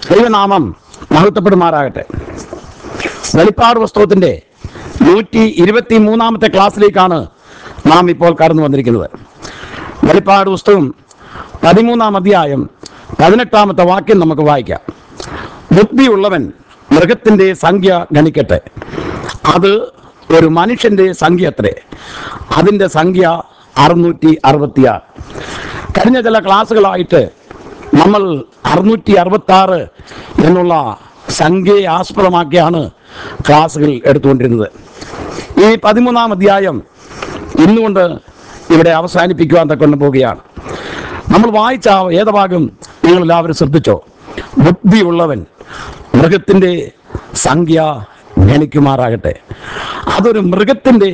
ദൈവനാമം മഹത്വപ്പെടുമാറാകട്ടെ വെളിപ്പാട് പുസ്തകത്തിന്റെ നൂറ്റി ഇരുപത്തി മൂന്നാമത്തെ ക്ലാസ്സിലേക്കാണ് നാം ഇപ്പോൾ കടന്നു വന്നിരിക്കുന്നത് വെളിപ്പാട് പുസ്തകം പതിമൂന്നാം അധ്യായം പതിനെട്ടാമത്തെ വാക്യം നമുക്ക് വായിക്കാം ബുദ്ധിയുള്ളവൻ മൃഗത്തിന്റെ സംഖ്യ ഗണിക്കട്ടെ അത് ഒരു മനുഷ്യന്റെ സംഖ്യ അത്രേ അതിന്റെ സംഖ്യ അറുന്നൂറ്റി അറുപത്തിയാറ് കഴിഞ്ഞ ചില ക്ലാസ്സുകളായിട്ട് നമ്മൾ അറുന്നൂറ്റി അറുപത്തി ആറ് എന്നുള്ള സംഖ്യയെ ആസ്പദമാക്കിയാണ് ക്ലാസ്സുകൾ എടുത്തുകൊണ്ടിരുന്നത് ഈ പതിമൂന്നാം അധ്യായം ഇന്നുകൊണ്ട് ഇവിടെ അവസാനിപ്പിക്കുവാൻ തക്കൊണ്ട് പോവുകയാണ് നമ്മൾ വായിച്ച ആ വേദഭാഗം നിങ്ങൾ എല്ലാവരും ശ്രദ്ധിച്ചോ ബുദ്ധിയുള്ളവൻ മൃഗത്തിൻ്റെ സംഖ്യ ഗണിക്കുമാറാകട്ടെ അതൊരു മൃഗത്തിൻ്റെ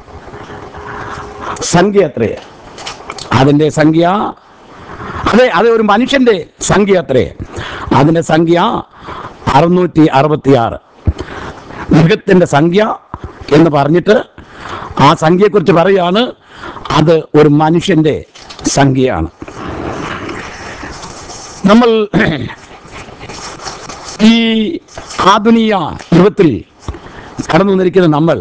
സംഖ്യ എത്രേ അതിൻ്റെ സംഖ്യ അതെ അതെ ഒരു മനുഷ്യന്റെ സംഖ്യ അത്രേ അതിന്റെ സംഖ്യ അറുന്നൂറ്റി അറുപത്തിയാറ് മൃഗത്തിന്റെ സംഖ്യ എന്ന് പറഞ്ഞിട്ട് ആ സംഖ്യയെക്കുറിച്ച് പറയാണ് അത് ഒരു മനുഷ്യന്റെ സംഖ്യയാണ് നമ്മൾ ഈ ആധുനിക യുഗത്തിൽ കടന്നു വന്നിരിക്കുന്ന നമ്മൾ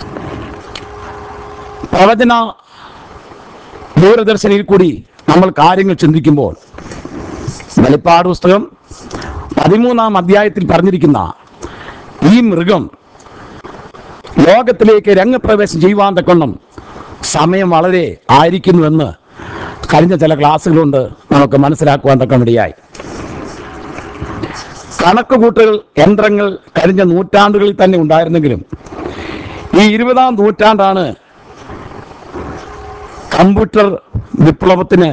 പ്രവചന ദൂരദർശനിൽ കൂടി നമ്മൾ കാര്യങ്ങൾ ചിന്തിക്കുമ്പോൾ വെളിപ്പാട് പുസ്തകം പതിമൂന്നാം അധ്യായത്തിൽ പറഞ്ഞിരിക്കുന്ന ഈ മൃഗം ലോകത്തിലേക്ക് രംഗപ്രവേശം ചെയ്യുവാൻ തക്കൊണ്ണം സമയം വളരെ ആയിരിക്കുന്നുവെന്ന് കഴിഞ്ഞ ചില ക്ലാസ്സുകളുണ്ട് നമുക്ക് മനസ്സിലാക്കുവാൻ തക്കമിടയായി കണക്കുകൂട്ടൽ യന്ത്രങ്ങൾ കഴിഞ്ഞ നൂറ്റാണ്ടുകളിൽ തന്നെ ഉണ്ടായിരുന്നെങ്കിലും ഈ ഇരുപതാം നൂറ്റാണ്ടാണ് കമ്പ്യൂട്ടർ വിപ്ലവത്തിന്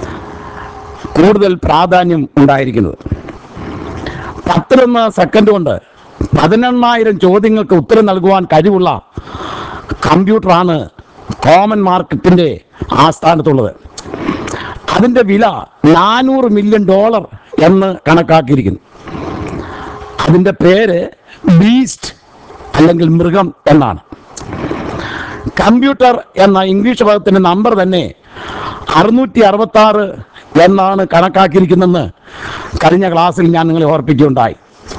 കൂടുതൽ പ്രാധാന്യം ഉണ്ടായിരിക്കുന്നത് പത്തിലൊന്ന് സെക്കൻഡ് കൊണ്ട് പതിനെണ്ണായിരം ചോദ്യങ്ങൾക്ക് ഉത്തരം നൽകുവാൻ കഴിവുള്ള കമ്പ്യൂട്ടറാണ് കോമൺ മാർക്കറ്റിന്റെ ആസ്ഥാനത്തുള്ളത് അതിന്റെ വില നാനൂറ് മില്യൺ ഡോളർ എന്ന് കണക്കാക്കിയിരിക്കുന്നു അതിന്റെ പേര് ബീസ്റ്റ് അല്ലെങ്കിൽ മൃഗം എന്നാണ് കമ്പ്യൂട്ടർ എന്ന ഇംഗ്ലീഷ് പദത്തിന്റെ നമ്പർ തന്നെ അറുന്നൂറ്റി അറുപത്തി ആറ് എന്നാണ് കണക്കാക്കിയിരിക്കുന്നതെന്ന് കഴിഞ്ഞ ക്ലാസ്സിൽ ഞാൻ നിങ്ങളെ ഓർപ്പിക്കുകയുണ്ടായി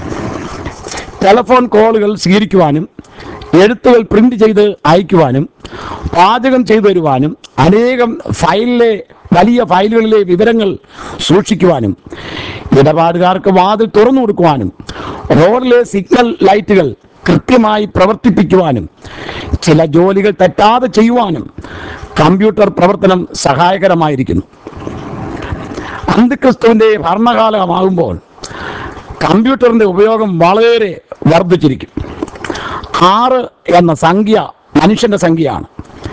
ടെലഫോൺ കോളുകൾ സ്വീകരിക്കുവാനും എഴുത്തുകൾ പ്രിന്റ് ചെയ്ത് അയക്കുവാനും പാചകം ചെയ്തു തരുവാനും അനേകം ഫയലിലെ വലിയ ഫയലുകളിലെ വിവരങ്ങൾ സൂക്ഷിക്കുവാനും ഇടപാടുകാർക്ക് വാതിൽ തുറന്നു കൊടുക്കുവാനും റോഡിലെ സിഗ്നൽ ലൈറ്റുകൾ കൃത്യമായി പ്രവർത്തിപ്പിക്കുവാനും ചില ജോലികൾ തെറ്റാതെ ചെയ്യുവാനും കമ്പ്യൂട്ടർ പ്രവർത്തനം സഹായകരമായിരിക്കുന്നു അന്തിക്രിസ്തുവിന്റെ ഭരണകാലമാകുമ്പോൾ കമ്പ്യൂട്ടറിന്റെ ഉപയോഗം വളരെ വർദ്ധിച്ചിരിക്കും ആറ് എന്ന സംഖ്യ മനുഷ്യന്റെ സംഖ്യയാണ്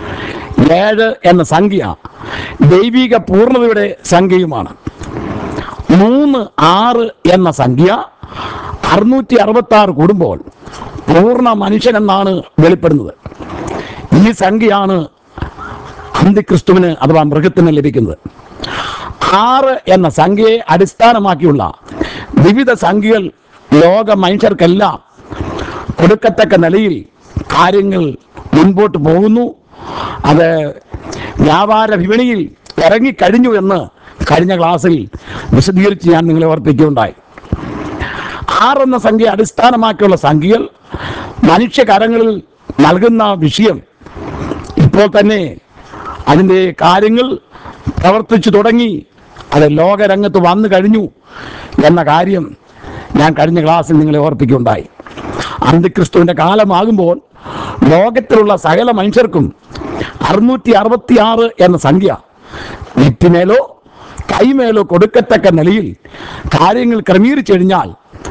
ഏഴ് എന്ന സംഖ്യ ദൈവിക പൂർണ്ണതയുടെ സംഖ്യയുമാണ് മൂന്ന് ആറ് എന്ന സംഖ്യ അറുന്നൂറ്റി അറുപത്തി ആറ് കൂടുമ്പോൾ പൂർണ്ണ മനുഷ്യൻ എന്നാണ് വെളിപ്പെടുന്നത് ഈ സംഖ്യയാണ് അന്തിക്രിസ്തുവിന് അഥവാ മൃഗത്തിന് ലഭിക്കുന്നത് ആറ് എന്ന സംഖ്യയെ അടിസ്ഥാനമാക്കിയുള്ള വിവിധ സംഖ്യകൾ ലോക മനുഷ്യർക്കെല്ലാം കൊടുക്കത്തക്ക നിലയിൽ കാര്യങ്ങൾ മുൻപോട്ട് പോകുന്നു അത് വ്യാപാര വിപണിയിൽ ഇറങ്ങിക്കഴിഞ്ഞു എന്ന് കഴിഞ്ഞ ക്ലാസ്സിൽ വിശദീകരിച്ച് ഞാൻ നിങ്ങളെ ഓർപ്പിക്കുകയുണ്ടായി ആറെന്ന സംഖ്യ അടിസ്ഥാനമാക്കിയുള്ള സംഖ്യകൾ മനുഷ്യകരങ്ങളിൽ നൽകുന്ന വിഷയം ഇപ്പോൾ തന്നെ അതിൻ്റെ കാര്യങ്ങൾ പ്രവർത്തിച്ചു തുടങ്ങി അത് ലോകരംഗത്ത് വന്നു കഴിഞ്ഞു എന്ന കാര്യം ഞാൻ കഴിഞ്ഞ ക്ലാസ്സിൽ നിങ്ങളെ ഓർപ്പിക്കുകയുണ്ടായി അന്തിക്രിസ്തുവിന്റെ കാലമാകുമ്പോൾ ലോകത്തിലുള്ള സകല മനുഷ്യർക്കും അറുന്നൂറ്റി അറുപത്തി ആറ് എന്ന സംഖ്യ നെറ്റിമേലോ കൈമേലോ കൊടുക്കത്തക്ക നിലയിൽ കാര്യങ്ങൾ ക്രമീകരിച്ചു കഴിഞ്ഞാൽ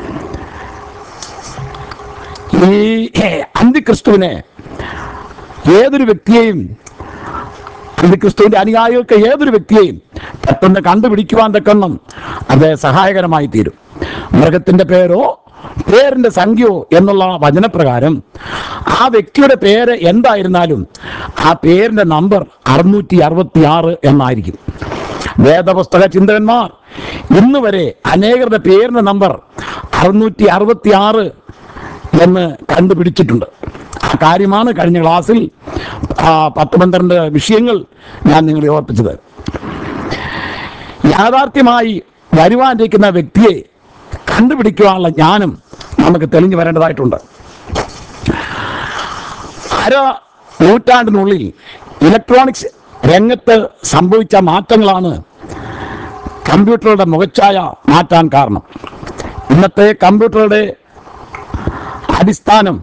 ഈ അന്തിക്രിസ്തുവിനെ ഏതൊരു വ്യക്തിയെയും അന്തിക്രിസ്തുവിന്റെ അനുയായികൾക്ക് ഏതൊരു വ്യക്തിയെയും പെട്ടെന്ന് കണ്ടുപിടിക്കുവാൻ തക്കണം അത് സഹായകരമായി തീരും മൃഗത്തിന്റെ പേരോ പേരിന്റെ സംഖ്യയോ എന്നുള്ള വചനപ്രകാരം ആ വ്യക്തിയുടെ പേര് എന്തായിരുന്നാലും ആ പേരിന്റെ നമ്പർ അറുന്നൂറ്റി അറുപത്തി ആറ് എന്നായിരിക്കും വേദപുസ്തക ചിന്തകന്മാർ ഇന്ന് വരെ അനേകരുടെ പേരിന്റെ നമ്പർ അറുന്നൂറ്റി അറുപത്തി ആറ് എന്ന് കണ്ടുപിടിച്ചിട്ടുണ്ട് ആ കാര്യമാണ് കഴിഞ്ഞ ക്ലാസ്സിൽ ആ, പത്ത് പന്ത്രണ്ട് വിഷയങ്ങൾ ഞാൻ നിങ്ങളെ ഓർപ്പിച്ചത് യാഥാർത്ഥ്യമായി വരുവാനിരിക്കുന്ന വ്യക്തിയെ കണ്ടുപിടിക്കുവാനുള്ള ജ്ഞാനം നമുക്ക് തെളിഞ്ഞു വരേണ്ടതായിട്ടുണ്ട് അര നൂറ്റാണ്ടിനുള്ളിൽ ഇലക്ട്രോണിക്സ് രംഗത്ത് സംഭവിച്ച മാറ്റങ്ങളാണ് കമ്പ്യൂട്ടറുടെ മുഖച്ഛായ മാറ്റാൻ കാരണം ഇന്നത്തെ കമ്പ്യൂട്ടറുടെ അടിസ്ഥാനം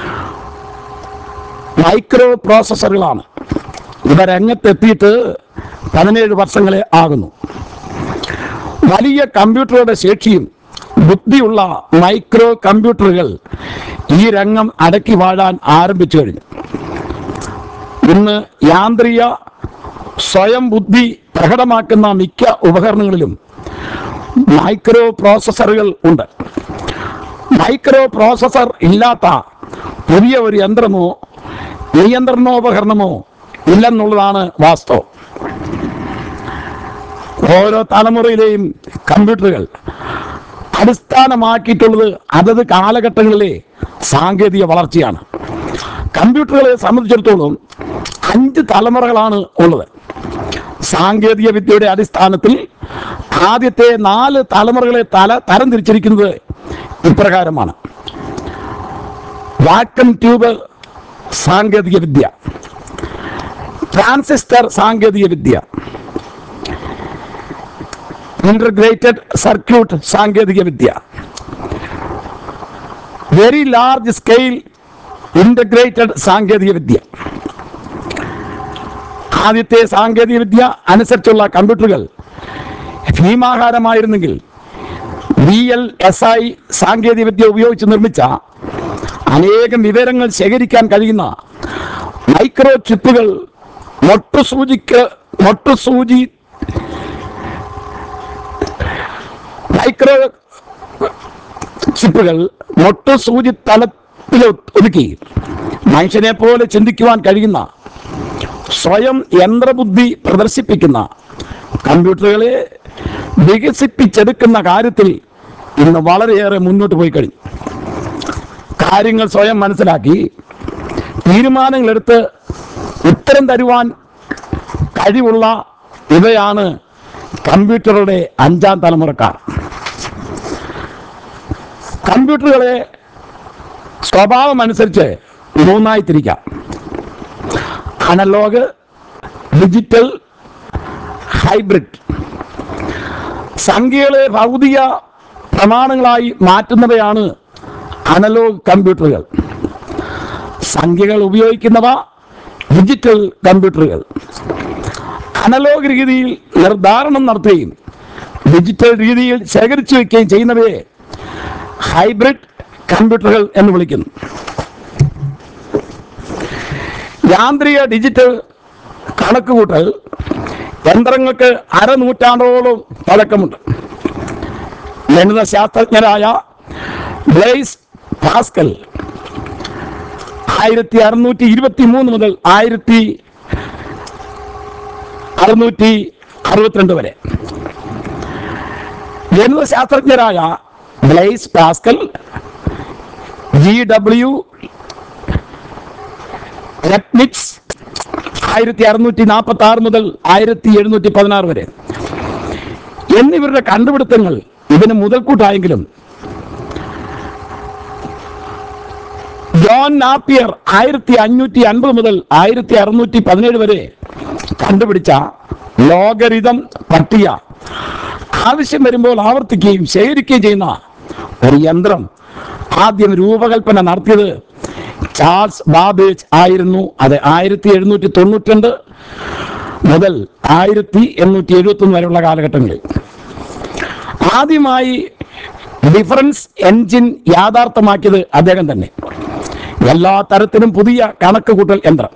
മൈക്രോ പ്രോസസ്സറുകളാണ് ഇവ രംഗത്തെത്തിയിട്ട് പതിനേഴ് വർഷങ്ങളെ ആകുന്നു വലിയ കമ്പ്യൂട്ടറുടെ ശേഷിയും ബുദ്ധിയുള്ള മൈക്രോ കമ്പ്യൂട്ടറുകൾ ഈ രംഗം അടക്കി വാഴാൻ ആരംഭിച്ചു കഴിഞ്ഞു ഇന്ന് യാന്ത്രിക സ്വയം ബുദ്ധി പ്രകടമാക്കുന്ന മിക്ക ഉപകരണങ്ങളിലും മൈക്രോ പ്രോസസ്സറുകൾ ഉണ്ട് മൈക്രോ പ്രോസസ്സർ ഇല്ലാത്ത പുതിയ ഒരു യന്ത്രമോ നിയന്ത്രണോപകരണമോ ഇല്ലെന്നുള്ളതാണ് വാസ്തവം ഓരോ തലമുറയിലെയും കമ്പ്യൂട്ടറുകൾ അടിസ്ഥാനമാക്കിയിട്ടുള്ളത് അതത് കാലഘട്ടങ്ങളിലെ സാങ്കേതിക വളർച്ചയാണ് കമ്പ്യൂട്ടറുകളെ സംബന്ധിച്ചിടത്തോളം അഞ്ച് തലമുറകളാണ് ഉള്ളത് സാങ്കേതിക വിദ്യയുടെ അടിസ്ഥാനത്തിൽ ആദ്യത്തെ നാല് തലമുറകളെ തല തരം തിരിച്ചിരിക്കുന്നത് ഇപ്രകാരമാണ് വാക്കം ട്യൂബ് സാങ്കേതിക വിദ്യ ട്രാൻസിസ്റ്റർ സാങ്കേതിക വിദ്യ ഇന്റർഗ്രേറ്റഡ് സർക്യൂട്ട് സാങ്കേതിക വിദ്യ വെരി ലാർജ് സ്കെയിൽ ഇന്റഗ്രേറ്റഡ് സാങ്കേതിക വിദ്യ ആദ്യത്തെ സാങ്കേതിക വിദ്യ അനുസരിച്ചുള്ള കമ്പ്യൂട്ടറുകൾ ഭീമാകാരമായിരുന്നെങ്കിൽ വി എൽ എസ് ഐ സാങ്കേതിക വിദ്യ ഉപയോഗിച്ച് നിർമ്മിച്ച അനേകം വിവരങ്ങൾ ശേഖരിക്കാൻ കഴിയുന്ന മൈക്രോ ചിപ്പുകൾ മൊട്ടുസൂചിക്ക് മൊട്ടുസൂചി മൈക്രോ ചിപ്പുകൾ മൊട്ടുസൂചി തലത്തിൽ ഒതുക്കി മനുഷ്യനെ പോലെ ചിന്തിക്കുവാൻ കഴിയുന്ന സ്വയം യന്ത്രബുദ്ധി പ്രദർശിപ്പിക്കുന്ന കമ്പ്യൂട്ടറുകളെ വികസിപ്പിച്ചെടുക്കുന്ന കാര്യത്തിൽ ഇന്ന് വളരെയേറെ മുന്നോട്ട് പോയി കഴിഞ്ഞു കാര്യങ്ങൾ സ്വയം മനസ്സിലാക്കി തീരുമാനങ്ങളെടുത്ത് ഉത്തരം തരുവാൻ കഴിവുള്ള ഇവയാണ് കമ്പ്യൂട്ടറുടെ അഞ്ചാം തലമുറക്കാർ കമ്പ്യൂട്ടറുകളെ സ്വഭാവം അനുസരിച്ച് മൂന്നായി തിരിക്കാം അനലോഗ് ഡിജിറ്റൽ ഹൈബ്രിഡ് സംഖ്യകളെ ഭൗതിക പ്രമാണങ്ങളായി മാറ്റുന്നവയാണ് അനലോഗ് കമ്പ്യൂട്ടറുകൾ സംഖ്യകൾ ഉപയോഗിക്കുന്നവ ഡിജിറ്റൽ കമ്പ്യൂട്ടറുകൾ അനലോഗ് രീതിയിൽ നിർദ്ധാരണം നടത്തുകയും ഡിജിറ്റൽ രീതിയിൽ ശേഖരിച്ചു വയ്ക്കുകയും ചെയ്യുന്നവയെ ഹൈബ്രിഡ് കമ്പ്യൂട്ടറുകൾ എന്ന് വിളിക്കുന്നു യാന്ത്രിക ഡിജിറ്റൽ കണക്കുകൂട്ടൽ യന്ത്രങ്ങൾക്ക് അരനൂറ്റാണ്ടോളം പഴക്കമുണ്ട് ഗണിത ശാസ്ത്രജ്ഞരായ ബ്ലേസ് പാസ്കൽ ആയിരത്തി അറുന്നൂറ്റി ഇരുപത്തി മൂന്ന് മുതൽ ആയിരത്തി അറുന്നൂറ്റി അറുപത്തിരണ്ട് വരെ ഗണിത ശാസ്ത്രജ്ഞരായ Blaise Pascal G W Leibniz ആയിരത്തി അറുന്നൂറ്റി നാൽപ്പത്തി ആറ് മുതൽ ആയിരത്തി എഴുന്നൂറ്റി പതിനാറ് വരെ എന്നിവരുടെ കണ്ടുപിടുത്തങ്ങൾ ഇതിന് മുതൽക്കൂട്ടായെങ്കിലും ജോൺ നാപ്പിയർ ആയിരത്തി അഞ്ഞൂറ്റി അൻപത് മുതൽ ആയിരത്തി അറുന്നൂറ്റി പതിനേഴ് വരെ കണ്ടുപിടിച്ച ലോകരിതം പട്ടിക ആവശ്യം വരുമ്പോൾ ആവർത്തിക്കുകയും ശേഖരിക്കുകയും ചെയ്യുന്ന ഒരു യന്ത്രം ആദ്യം രൂപകൽപ്പന നടത്തിയത് ചാൾസ് ബാബേജ് ആയിരുന്നു അത് ആയിരത്തി എഴുന്നൂറ്റി തൊണ്ണൂറ്റിരണ്ട് മുതൽ ആയിരത്തി എണ്ണൂറ്റി എഴുപത്തി ഒന്ന് വരെയുള്ള കാലഘട്ടങ്ങളിൽ ആദ്യമായി ഡിഫറൻസ് എൻജിൻ യാഥാർത്ഥ്യമാക്കിയത് അദ്ദേഹം തന്നെ എല്ലാ തരത്തിലും പുതിയ കണക്ക് കൂട്ടൽ യന്ത്രം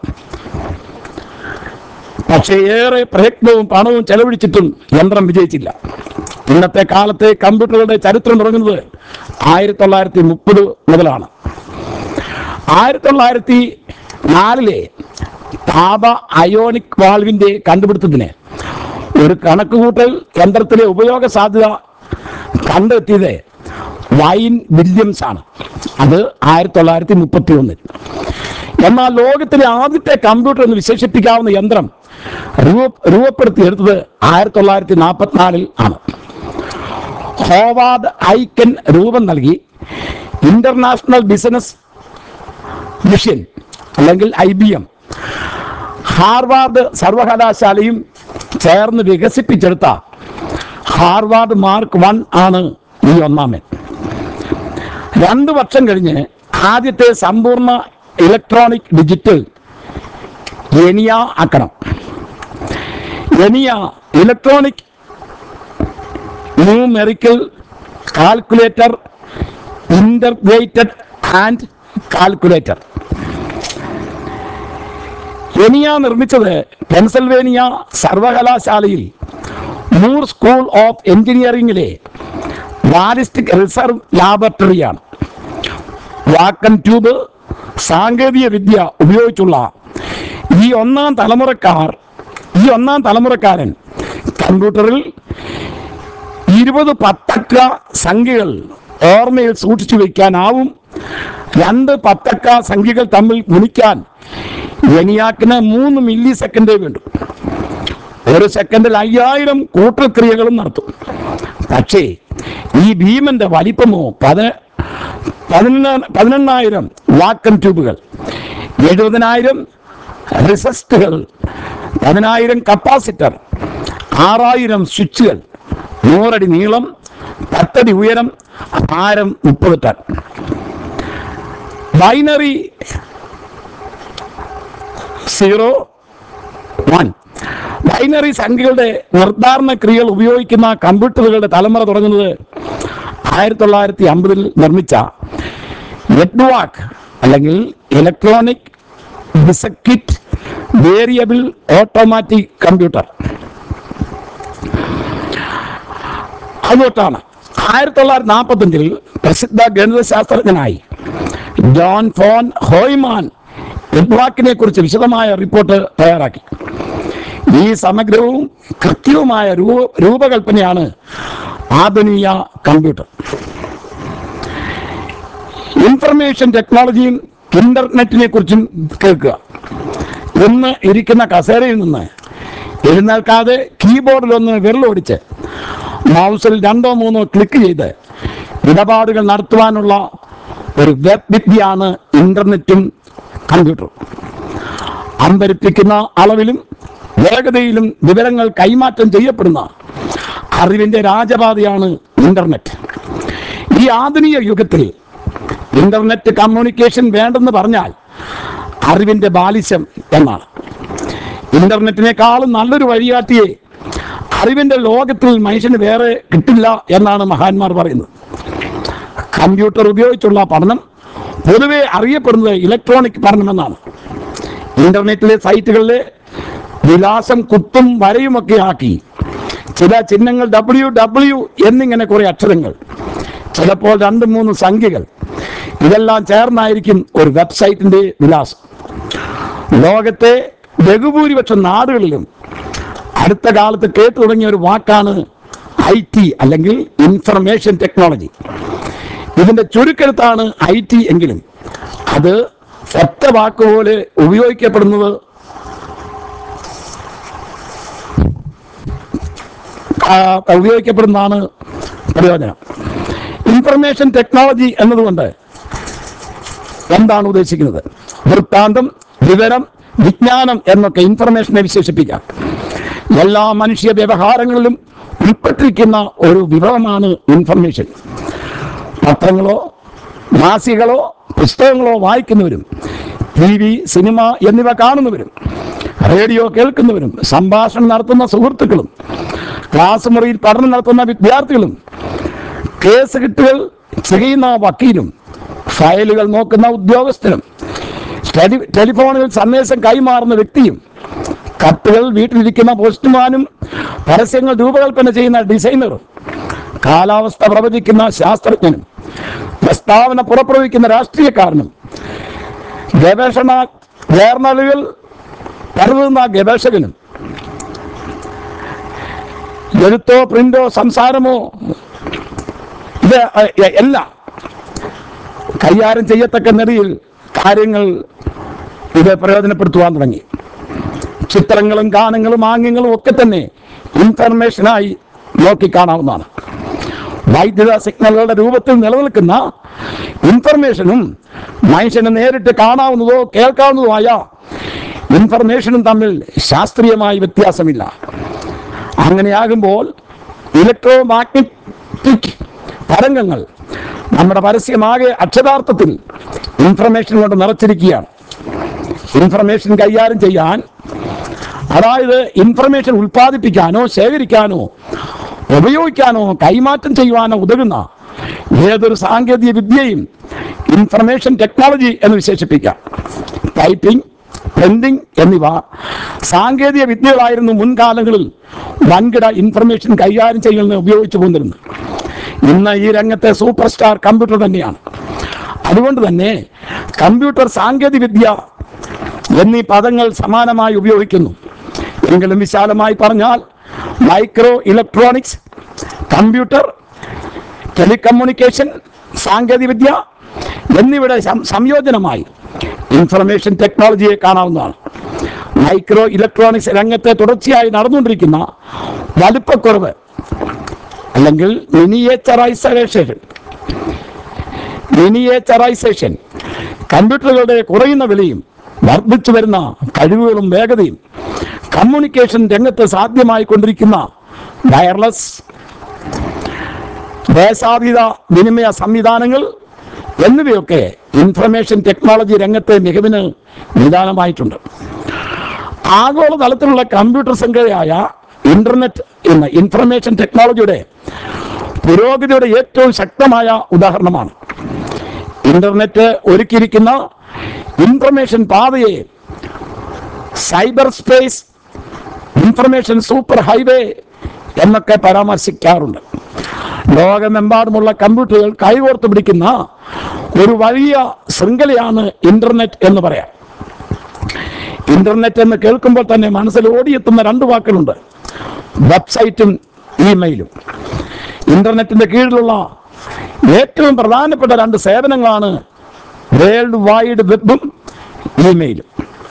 പക്ഷേ ഏറെ പ്രയത്നവും പണവും ചെലവഴിച്ചിട്ടും യന്ത്രം വിജയിച്ചില്ല ഇന്നത്തെ കാലത്തെ കമ്പ്യൂട്ടറുകളുടെ ചരിത്രം തുടങ്ങുന്നത് ആയിരത്തി തൊള്ളായിരത്തി മുപ്പത് മുതലാണ് ആയിരത്തി തൊള്ളായിരത്തി നാലിലെ താപ അയോണിക് വാൾവിന്റെ കണ്ടുപിടുത്തത്തിന് ഒരു കണക്കുകൂട്ടൽ യന്ത്രത്തിലെ ഉപയോഗ സാധ്യത കണ്ടെത്തിയത് വൈൻ വില്യംസ് ആണ് അത് ആയിരത്തി തൊള്ളായിരത്തി മുപ്പത്തി ഒന്നിൽ എന്നാൽ ലോകത്തിലെ ആദ്യത്തെ കമ്പ്യൂട്ടർ എന്ന് വിശേഷിപ്പിക്കാവുന്ന യന്ത്രം രൂപ രൂപപ്പെടുത്തിയെടുത്തത് ആയിരത്തി തൊള്ളായിരത്തി നാൽപ്പത്തിനാലിൽ ആണ് ഹോവാർഡ് ഐക്കൻ രൂപം നൽകി ഇന്റർനാഷണൽ ബിസിനസ് മിഷൻ അല്ലെങ്കിൽ ഐ ബി എം ഹാർവാർഡ് സർവകലാശാലയും ചേർന്ന് വികസിപ്പിച്ചെടുത്ത ഹാർവാർഡ് മാർക്ക് വൺ ആണ് ഈ ഒന്നാമൻ രണ്ട് വർഷം കഴിഞ്ഞ് ആദ്യത്തെ സമ്പൂർണ്ണ ഇലക്ട്രോണിക് ഡിജിറ്റൽ എനിയ ആക്കണം ENIAC electronic numerical calculator integrated and calculator ENIAC നിർമ്മിച്ചത് പെൻസിൽവേനിയ സർവകലാശാലയിൽ മൂർ സ്കൂൾ ഓഫ് എഞ്ചിനീയറിംഗിലെ ബാലിസ്റ്റിക് റിസർവ് ലാബറട്ടറിയാണ് വാക്കൻ ട്യൂബ് സാങ്കേതിക വിദ്യ ഉപയോഗിച്ചുള്ള ഈ ഒന്നാം തലമുറക്കാർ ഈ ഒന്നാം തലമുറക്കാരൻ കമ്പ്യൂട്ടറിൽ ഇരുപത് പത്തക്ക സംഖ്യകൾ ഓർമ്മയിൽ സൂക്ഷിച്ചു വയ്ക്കാനാവും രണ്ട് പത്തക്ക സംഖ്യകൾ തമ്മിൽ ഗുണിക്കാൻ എനിയാക്കിന് മൂന്ന് മില്ലി സെക്കൻഡേ വേണ്ടു ഒരു സെക്കൻഡിൽ അയ്യായിരം കൂട്ടൽ ക്രിയകളും നടത്തും പക്ഷേ ഈ ഭീമന്റെ വലിപ്പമോ പത പതിനെണ്ണ പതിനെണ്ണായിരം വാക്കൻ ട്യൂബുകൾ എഴുപതിനായിരം റിസസ്റ്റുകൾ പതിനായിരം കപ്പാസിറ്റർ ആറായിരം സ്വിച്ചുകൾ നൂറടി നീളം പത്തടി ഉയരം ആരം മുപ്പത് ton binary zero one binary സംഖ്യകളുടെ നിർദ്ധാരണ ക്രിയകൾ ഉപയോഗിക്കുന്ന കമ്പ്യൂട്ടറുകളുടെ തലമുറ തുടങ്ങുന്നത് ആയിരത്തി തൊള്ളായിരത്തി അമ്പതിൽ നിർമ്മിച്ച എഡ്വാക് അല്ലെങ്കിൽ electronic discrete variable automatic computer അതുകൊണ്ടാണ് ആയിരത്തി തൊള്ളായിരത്തി നാൽപ്പത്തഞ്ചിൽ പ്രസിദ്ധ ഗണിതശാസ്ത്രജ്ഞനായി ജോൺ ഫോൺ ഹോയ്മാൻ എഡ്വാക്കിനെ കുറിച്ച് വിശദമായ റിപ്പോർട്ട് തയ്യാറാക്കി ഈ സമഗ്രവും കൃത്യവുമായ രൂപ രൂപകൽപ്പനയാണ് ആധുനിക കമ്പ്യൂട്ടർ ഇൻഫർമേഷൻ ടെക്നോളജിയും ഇന്റർനെറ്റിനെ കുറിച്ചും കേൾക്കുക ഇന്ന് ഇരിക്കുന്ന കസേരയിൽ നിന്ന് എഴുന്നേൽക്കാതെ കീബോർഡിൽ ഒന്ന് വിരലോടിച്ച് മൗസിൽ രണ്ടോ മൂന്നോ ക്ലിക്ക് ചെയ്ത് ഇടപാടുകൾ നടത്തുവാനുള്ള ഒരു വെബ് വിദ്യയാണ് ഇന്റർനെറ്റും കമ്പ്യൂട്ടറും അമ്പരിപ്പിക്കുന്ന അളവിലും വേഗതയിലും വിവരങ്ങൾ കൈമാറ്റം ചെയ്യപ്പെടുന്ന അറിവിന്റെ രാജപാതയാണ് ഇന്റർനെറ്റ് ഈ ആധുനിക യുഗത്തിൽ ഇന്റർനെറ്റ് കമ്മ്യൂണിക്കേഷൻ വേണ്ടെന്ന് പറഞ്ഞാൽ അറിവിന്റെ ബാലിശം എന്നാണ് ഇന്റർനെറ്റിനേക്കാളും നല്ലൊരു വഴികാട്ടിയെ അറിവിന്റെ ലോകത്തിൽ മനുഷ്യന് വേറെ കിട്ടില്ല എന്നാണ് മഹാന്മാർ പറയുന്നത് കമ്പ്യൂട്ടർ ഉപയോഗിച്ചുള്ള പഠനം പൊതുവെ അറിയപ്പെടുന്നത് ഇലക്ട്രോണിക് പഠനമെന്നാണ് ഇന്റർനെറ്റിലെ സൈറ്റുകളിലെ വിലാസം കുത്തും വരയുമൊക്കെ ആക്കി ചില ചിഹ്നങ്ങൾ ഡബ്ല്യു ഡബ്ല്യു എന്നിങ്ങനെ കുറെ അക്ഷരങ്ങൾ ചിലപ്പോൾ രണ്ട് മൂന്ന് സംഖ്യകൾ ഇതെല്ലാം ചേർന്നായിരിക്കും ഒരു വെബ്സൈറ്റിന്റെ വിലാസം ലോകത്തെ ബഹുഭൂരിപക്ഷം നാടുകളിലും അടുത്ത കാലത്ത് കേട്ടു തുടങ്ങിയ ഒരു വാക്കാണ് ഐ ടി അല്ലെങ്കിൽ ഇൻഫർമേഷൻ ടെക്നോളജി ഇതിന്റെ ചുരുക്കെഴുത്താണ് ഐ ടി എങ്കിലും അത് ഒറ്റ വാക്കുപോലെ ഉപയോഗിക്കപ്പെടുന്നത് ആ, ഉപയോഗിക്കപ്പെടുന്നതാണ് പ്രയോജനം ഇൻഫർമേഷൻ ടെക്നോളജി എന്നതുകൊണ്ട് എന്താണ് ഉദ്ദേശിക്കുന്നത് വൃത്താന്തം വിവരം വിജ്ഞാനം എന്നൊക്കെ ഇൻഫർമേഷനെ വിശേഷിപ്പിക്കാം എല്ലാ മനുഷ്യ വ്യവഹാരങ്ങളിലും ഉൾപ്പെട്ടിരിക്കുന്ന ഒരു വിഭവമാണ് ഇൻഫർമേഷൻ പത്രങ്ങളോ മാസികകളോ പുസ്തകങ്ങളോ വായിക്കുന്നവരും ടി വി സിനിമ എന്നിവ കാണുന്നവരും റേഡിയോ കേൾക്കുന്നവരും സംഭാഷണം നടത്തുന്ന സുഹൃത്തുക്കളും ക്ലാസ് മുറിയിൽ പഠനം നടത്തുന്ന വിദ്യാർത്ഥികളും കേസ് കിട്ടുകൾ ചെയ്യുന്ന വക്കീലും ഫയലുകൾ നോക്കുന്ന ഉദ്യോഗസ്ഥനും ടെലി- ടെലിഫോണിൽ സന്ദേശം കൈമാറുന്ന വ്യക്തിയും കത്തുകൾ വീട്ടിലിരിക്കുന്ന പോസ്റ്റ്മാനും പരസ്യങ്ങൾ രൂപകൽപ്പന ചെയ്യുന്ന ഡിസൈനറും കാലാവസ്ഥ പ്രവചിക്കുന്ന ശാസ്ത്രജ്ഞനും പ്രസ്താവന പുറപ്പെടുവിക്കുന്ന രാഷ്ട്രീയക്കാരനും ഗവേഷണ ജേർണലുകൾ കരുതുന്ന ഗവേഷകനും എഴുത്തോ പ്രിന്റോ സംസാരമോ ഇത് എ- എ- എല്ലാം കൈകാര്യം ചെയ്യത്തക്ക നിലയിൽ കാര്യങ്ങൾ ഇത് പ്രയോജനപ്പെടുത്തുവാൻ തുടങ്ങി ചിത്രങ്ങളും ഗാനങ്ങളും ആംഗ്യങ്ങളും ഒക്കെ തന്നെ ഇൻഫർമേഷനായി നോക്കിക്കാണാവുന്നതാണ് വൈദ്യുത സിഗ്നലുകളുടെ രൂപത്തിൽ നിലനിൽക്കുന്ന ഇൻഫർമേഷനും മനുഷ്യന് നേരിട്ട് കാണാവുന്നതോ കേൾക്കാവുന്നതോ ആയ ഇൻഫർമേഷനും തമ്മിൽ ശാസ്ത്രീയമായ വ്യത്യാസമില്ല അങ്ങനെയാകുമ്പോൾ ഇലക്ട്രോ മാഗ്നറ്റിക് തരംഗങ്ങൾ നമ്മുടെ പരസ്യമാകെ അക്ഷരാർത്ഥത്തിൽ ഇൻഫർമേഷൻ കൊണ്ട് നിറച്ചിരിക്കുകയാണ് ഇൻഫർമേഷൻ കൈകാര്യം ചെയ്യാൻ അതായത് ഇൻഫർമേഷൻ ഉൽപ്പാദിപ്പിക്കാനോ ശേഖരിക്കാനോ ഉപയോഗിക്കാനോ കൈമാറ്റം ചെയ്യുവാനോ ഉതകുന്ന ഏതൊരു സാങ്കേതിക വിദ്യയും ഇൻഫർമേഷൻ ടെക്നോളജി എന്ന് വിശേഷിപ്പിക്കാം ടൈപ്പിംഗ് പ്രിന്റിംഗ് എന്നിവ സാങ്കേതിക വിദ്യകളായിരുന്നു മുൻകാലങ്ങളിൽ വൻകിട ഇൻഫർമേഷൻ കൈകാര്യം ചെയ്യുന്നതിന് ഉപയോഗിച്ചു പോന്നിരുന്നത് ഇന്ന് ഈ രംഗത്തെ സൂപ്പർ സ്റ്റാർ കമ്പ്യൂട്ടർ തന്നെയാണ് അതുകൊണ്ട് തന്നെ കമ്പ്യൂട്ടർ സാങ്കേതിക വിദ്യ എന്നീ പദങ്ങൾ സമാനമായി ഉപയോഗിക്കുന്നു എങ്കിലും വിശാലമായി പറഞ്ഞാൽ മൈക്രോ ഇലക്ട്രോണിക്സ് കമ്പ്യൂട്ടർ ടെലികമ്മ്യൂണിക്കേഷൻ സാങ്കേതികവിദ്യ എന്നിവയുടെ സം- സംയോജനമായി ഇൻഫർമേഷൻ ടെക്നോളജിയെ കാണാവുന്നതാണ് മൈക്രോ ഇലക്ട്രോണിക്സ് രംഗത്തെ തുടർച്ചയായി നടന്നുകൊണ്ടിരിക്കുന്ന വലുപ്പക്കുറവ് അല്ലെങ്കിൽ മിനിയേച്ചറൈസേഷൻ മിനിയേച്ചറൈസേഷൻ കമ്പ്യൂട്ടറുകളുടെ കുറയുന്ന വിലയും വർദ്ധിച്ചു വരുന്ന കഴിവുകളും വേഗതയും കമ്മ്യൂണിക്കേഷൻ രംഗത്ത് സാധ്യമായി കൊണ്ടിരിക്കുന്ന വയർലെസ് ദേശാതീത വിനിമയ സംവിധാനങ്ങൾ എന്നിവയൊക്കെ ഇൻഫർമേഷൻ ടെക്നോളജി രംഗത്തെ മികവിന് നിദാനമായിട്ടുണ്ട് ആഗോള തലത്തിലുള്ള കമ്പ്യൂട്ടർ ശൃംഖലയായ ഇന്റർനെറ്റ് എന്ന ഇൻഫർമേഷൻ ടെക്നോളജിയുടെ പുരോഗതിയുടെ ഏറ്റവും ശക്തമായ ഉദാഹരണമാണ് ഇന്റർനെറ്റ് ഒരുക്കിയിരിക്കുന്ന ഇൻഫർമേഷൻ പാതയെ cyber space information super highway എന്നൊക്കെ പരാമർശിക്കാറുണ്ട് ലോകമെമ്പാടുമുള്ള കമ്പ്യൂട്ടറുകൾ കൈകോർത്ത് പിടിക്കുന്ന ഒരു വലിയ ശൃംഖലയാണ് ഇന്റർനെറ്റ് എന്ന് പറയാം ഇന്റർനെറ്റ് എന്ന് കേൾക്കുമ്പോൾ തന്നെ മനസ്സിൽ ഓടിയെത്തുന്ന രണ്ട് വാക്കുകളുണ്ട് വെബ്സൈറ്റും ഇമെയിലും ഇന്റർനെറ്റിന്റെ കീഴിലുള്ള ഏറ്റവും പ്രധാനപ്പെട്ട രണ്ട് സേവനങ്ങളാണ് വേൾഡ് വൈഡ് വെബും ഇമെയിലും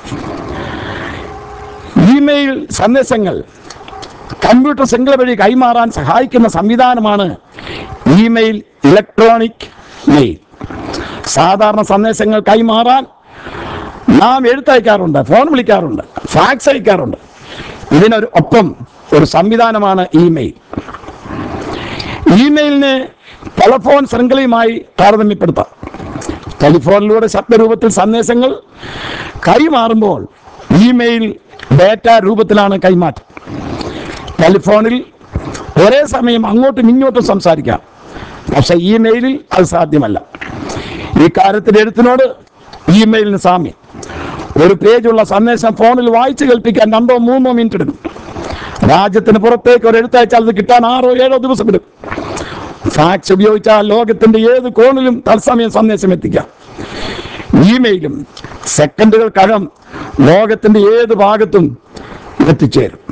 ഇമെയിൽ സന്ദേശങ്ങൾ കമ്പ്യൂട്ടർ ശൃംഖല വഴി കൈമാറാൻ സഹായിക്കുന്ന സംവിധാനമാണ് ഇമെയിൽ ഇലക്ട്രോണിക് മെയിൽ സാധാരണ സന്ദേശങ്ങൾ കൈമാറാൻ നാം എഴുത്തയക്കാറുണ്ട് ഫോൺ വിളിക്കാറുണ്ട് ഫാക്സ് അയക്കാറുണ്ട് ഇതിനൊരു ഒപ്പം ഒരു സംവിധാനമാണ് ഇമെയിൽ ഇമെയിലിനെ ടെലഫോൺ ശൃംഖലയുമായി താരതമ്യപ്പെടുത്താം ടെലിഫോണിലൂടെ ശബ്ദരൂപത്തിൽ സന്ദേശങ്ങൾ കൈമാറുമ്പോൾ ഇമെയിൽ ഡേറ്റ രൂപത്തിലാണ് കൈമാറ്റം ടെലിഫോണിൽ ഒരേ സമയം അങ്ങോട്ടും ഇങ്ങോട്ടും സംസാരിക്കാം പക്ഷെ ഇമെയിലിൽ അത് സാധ്യമല്ല ഈ കാര്യത്തിൽ എഴുത്തിനോട് ഇമെയിലിന് സാമ്യം ഒരു പേജുള്ള സന്ദേശം ഫോണിൽ വായിച്ചു കേൾപ്പിക്കാൻ രണ്ടോ മൂന്നോ മിനിറ്റ് എടുക്കും രാജ്യത്തിന് പുറത്തേക്ക് ഒരു എഴുത്തയച്ചാൽ അത് കിട്ടാൻ ആറോ ഏഴോ ദിവസം എടുക്കും ഫാക്സ് ഉപയോഗിച്ചാൽ ലോകത്തിന്റെ ഏത് കോണിലും തത്സമയം സന്ദേശം എത്തിക്കാം ഇമെയിലും സെക്കൻഡുകൾക്കകം ലോകത്തിന്റെ ഏത് ഭാഗത്തും എത്തിച്ചേരും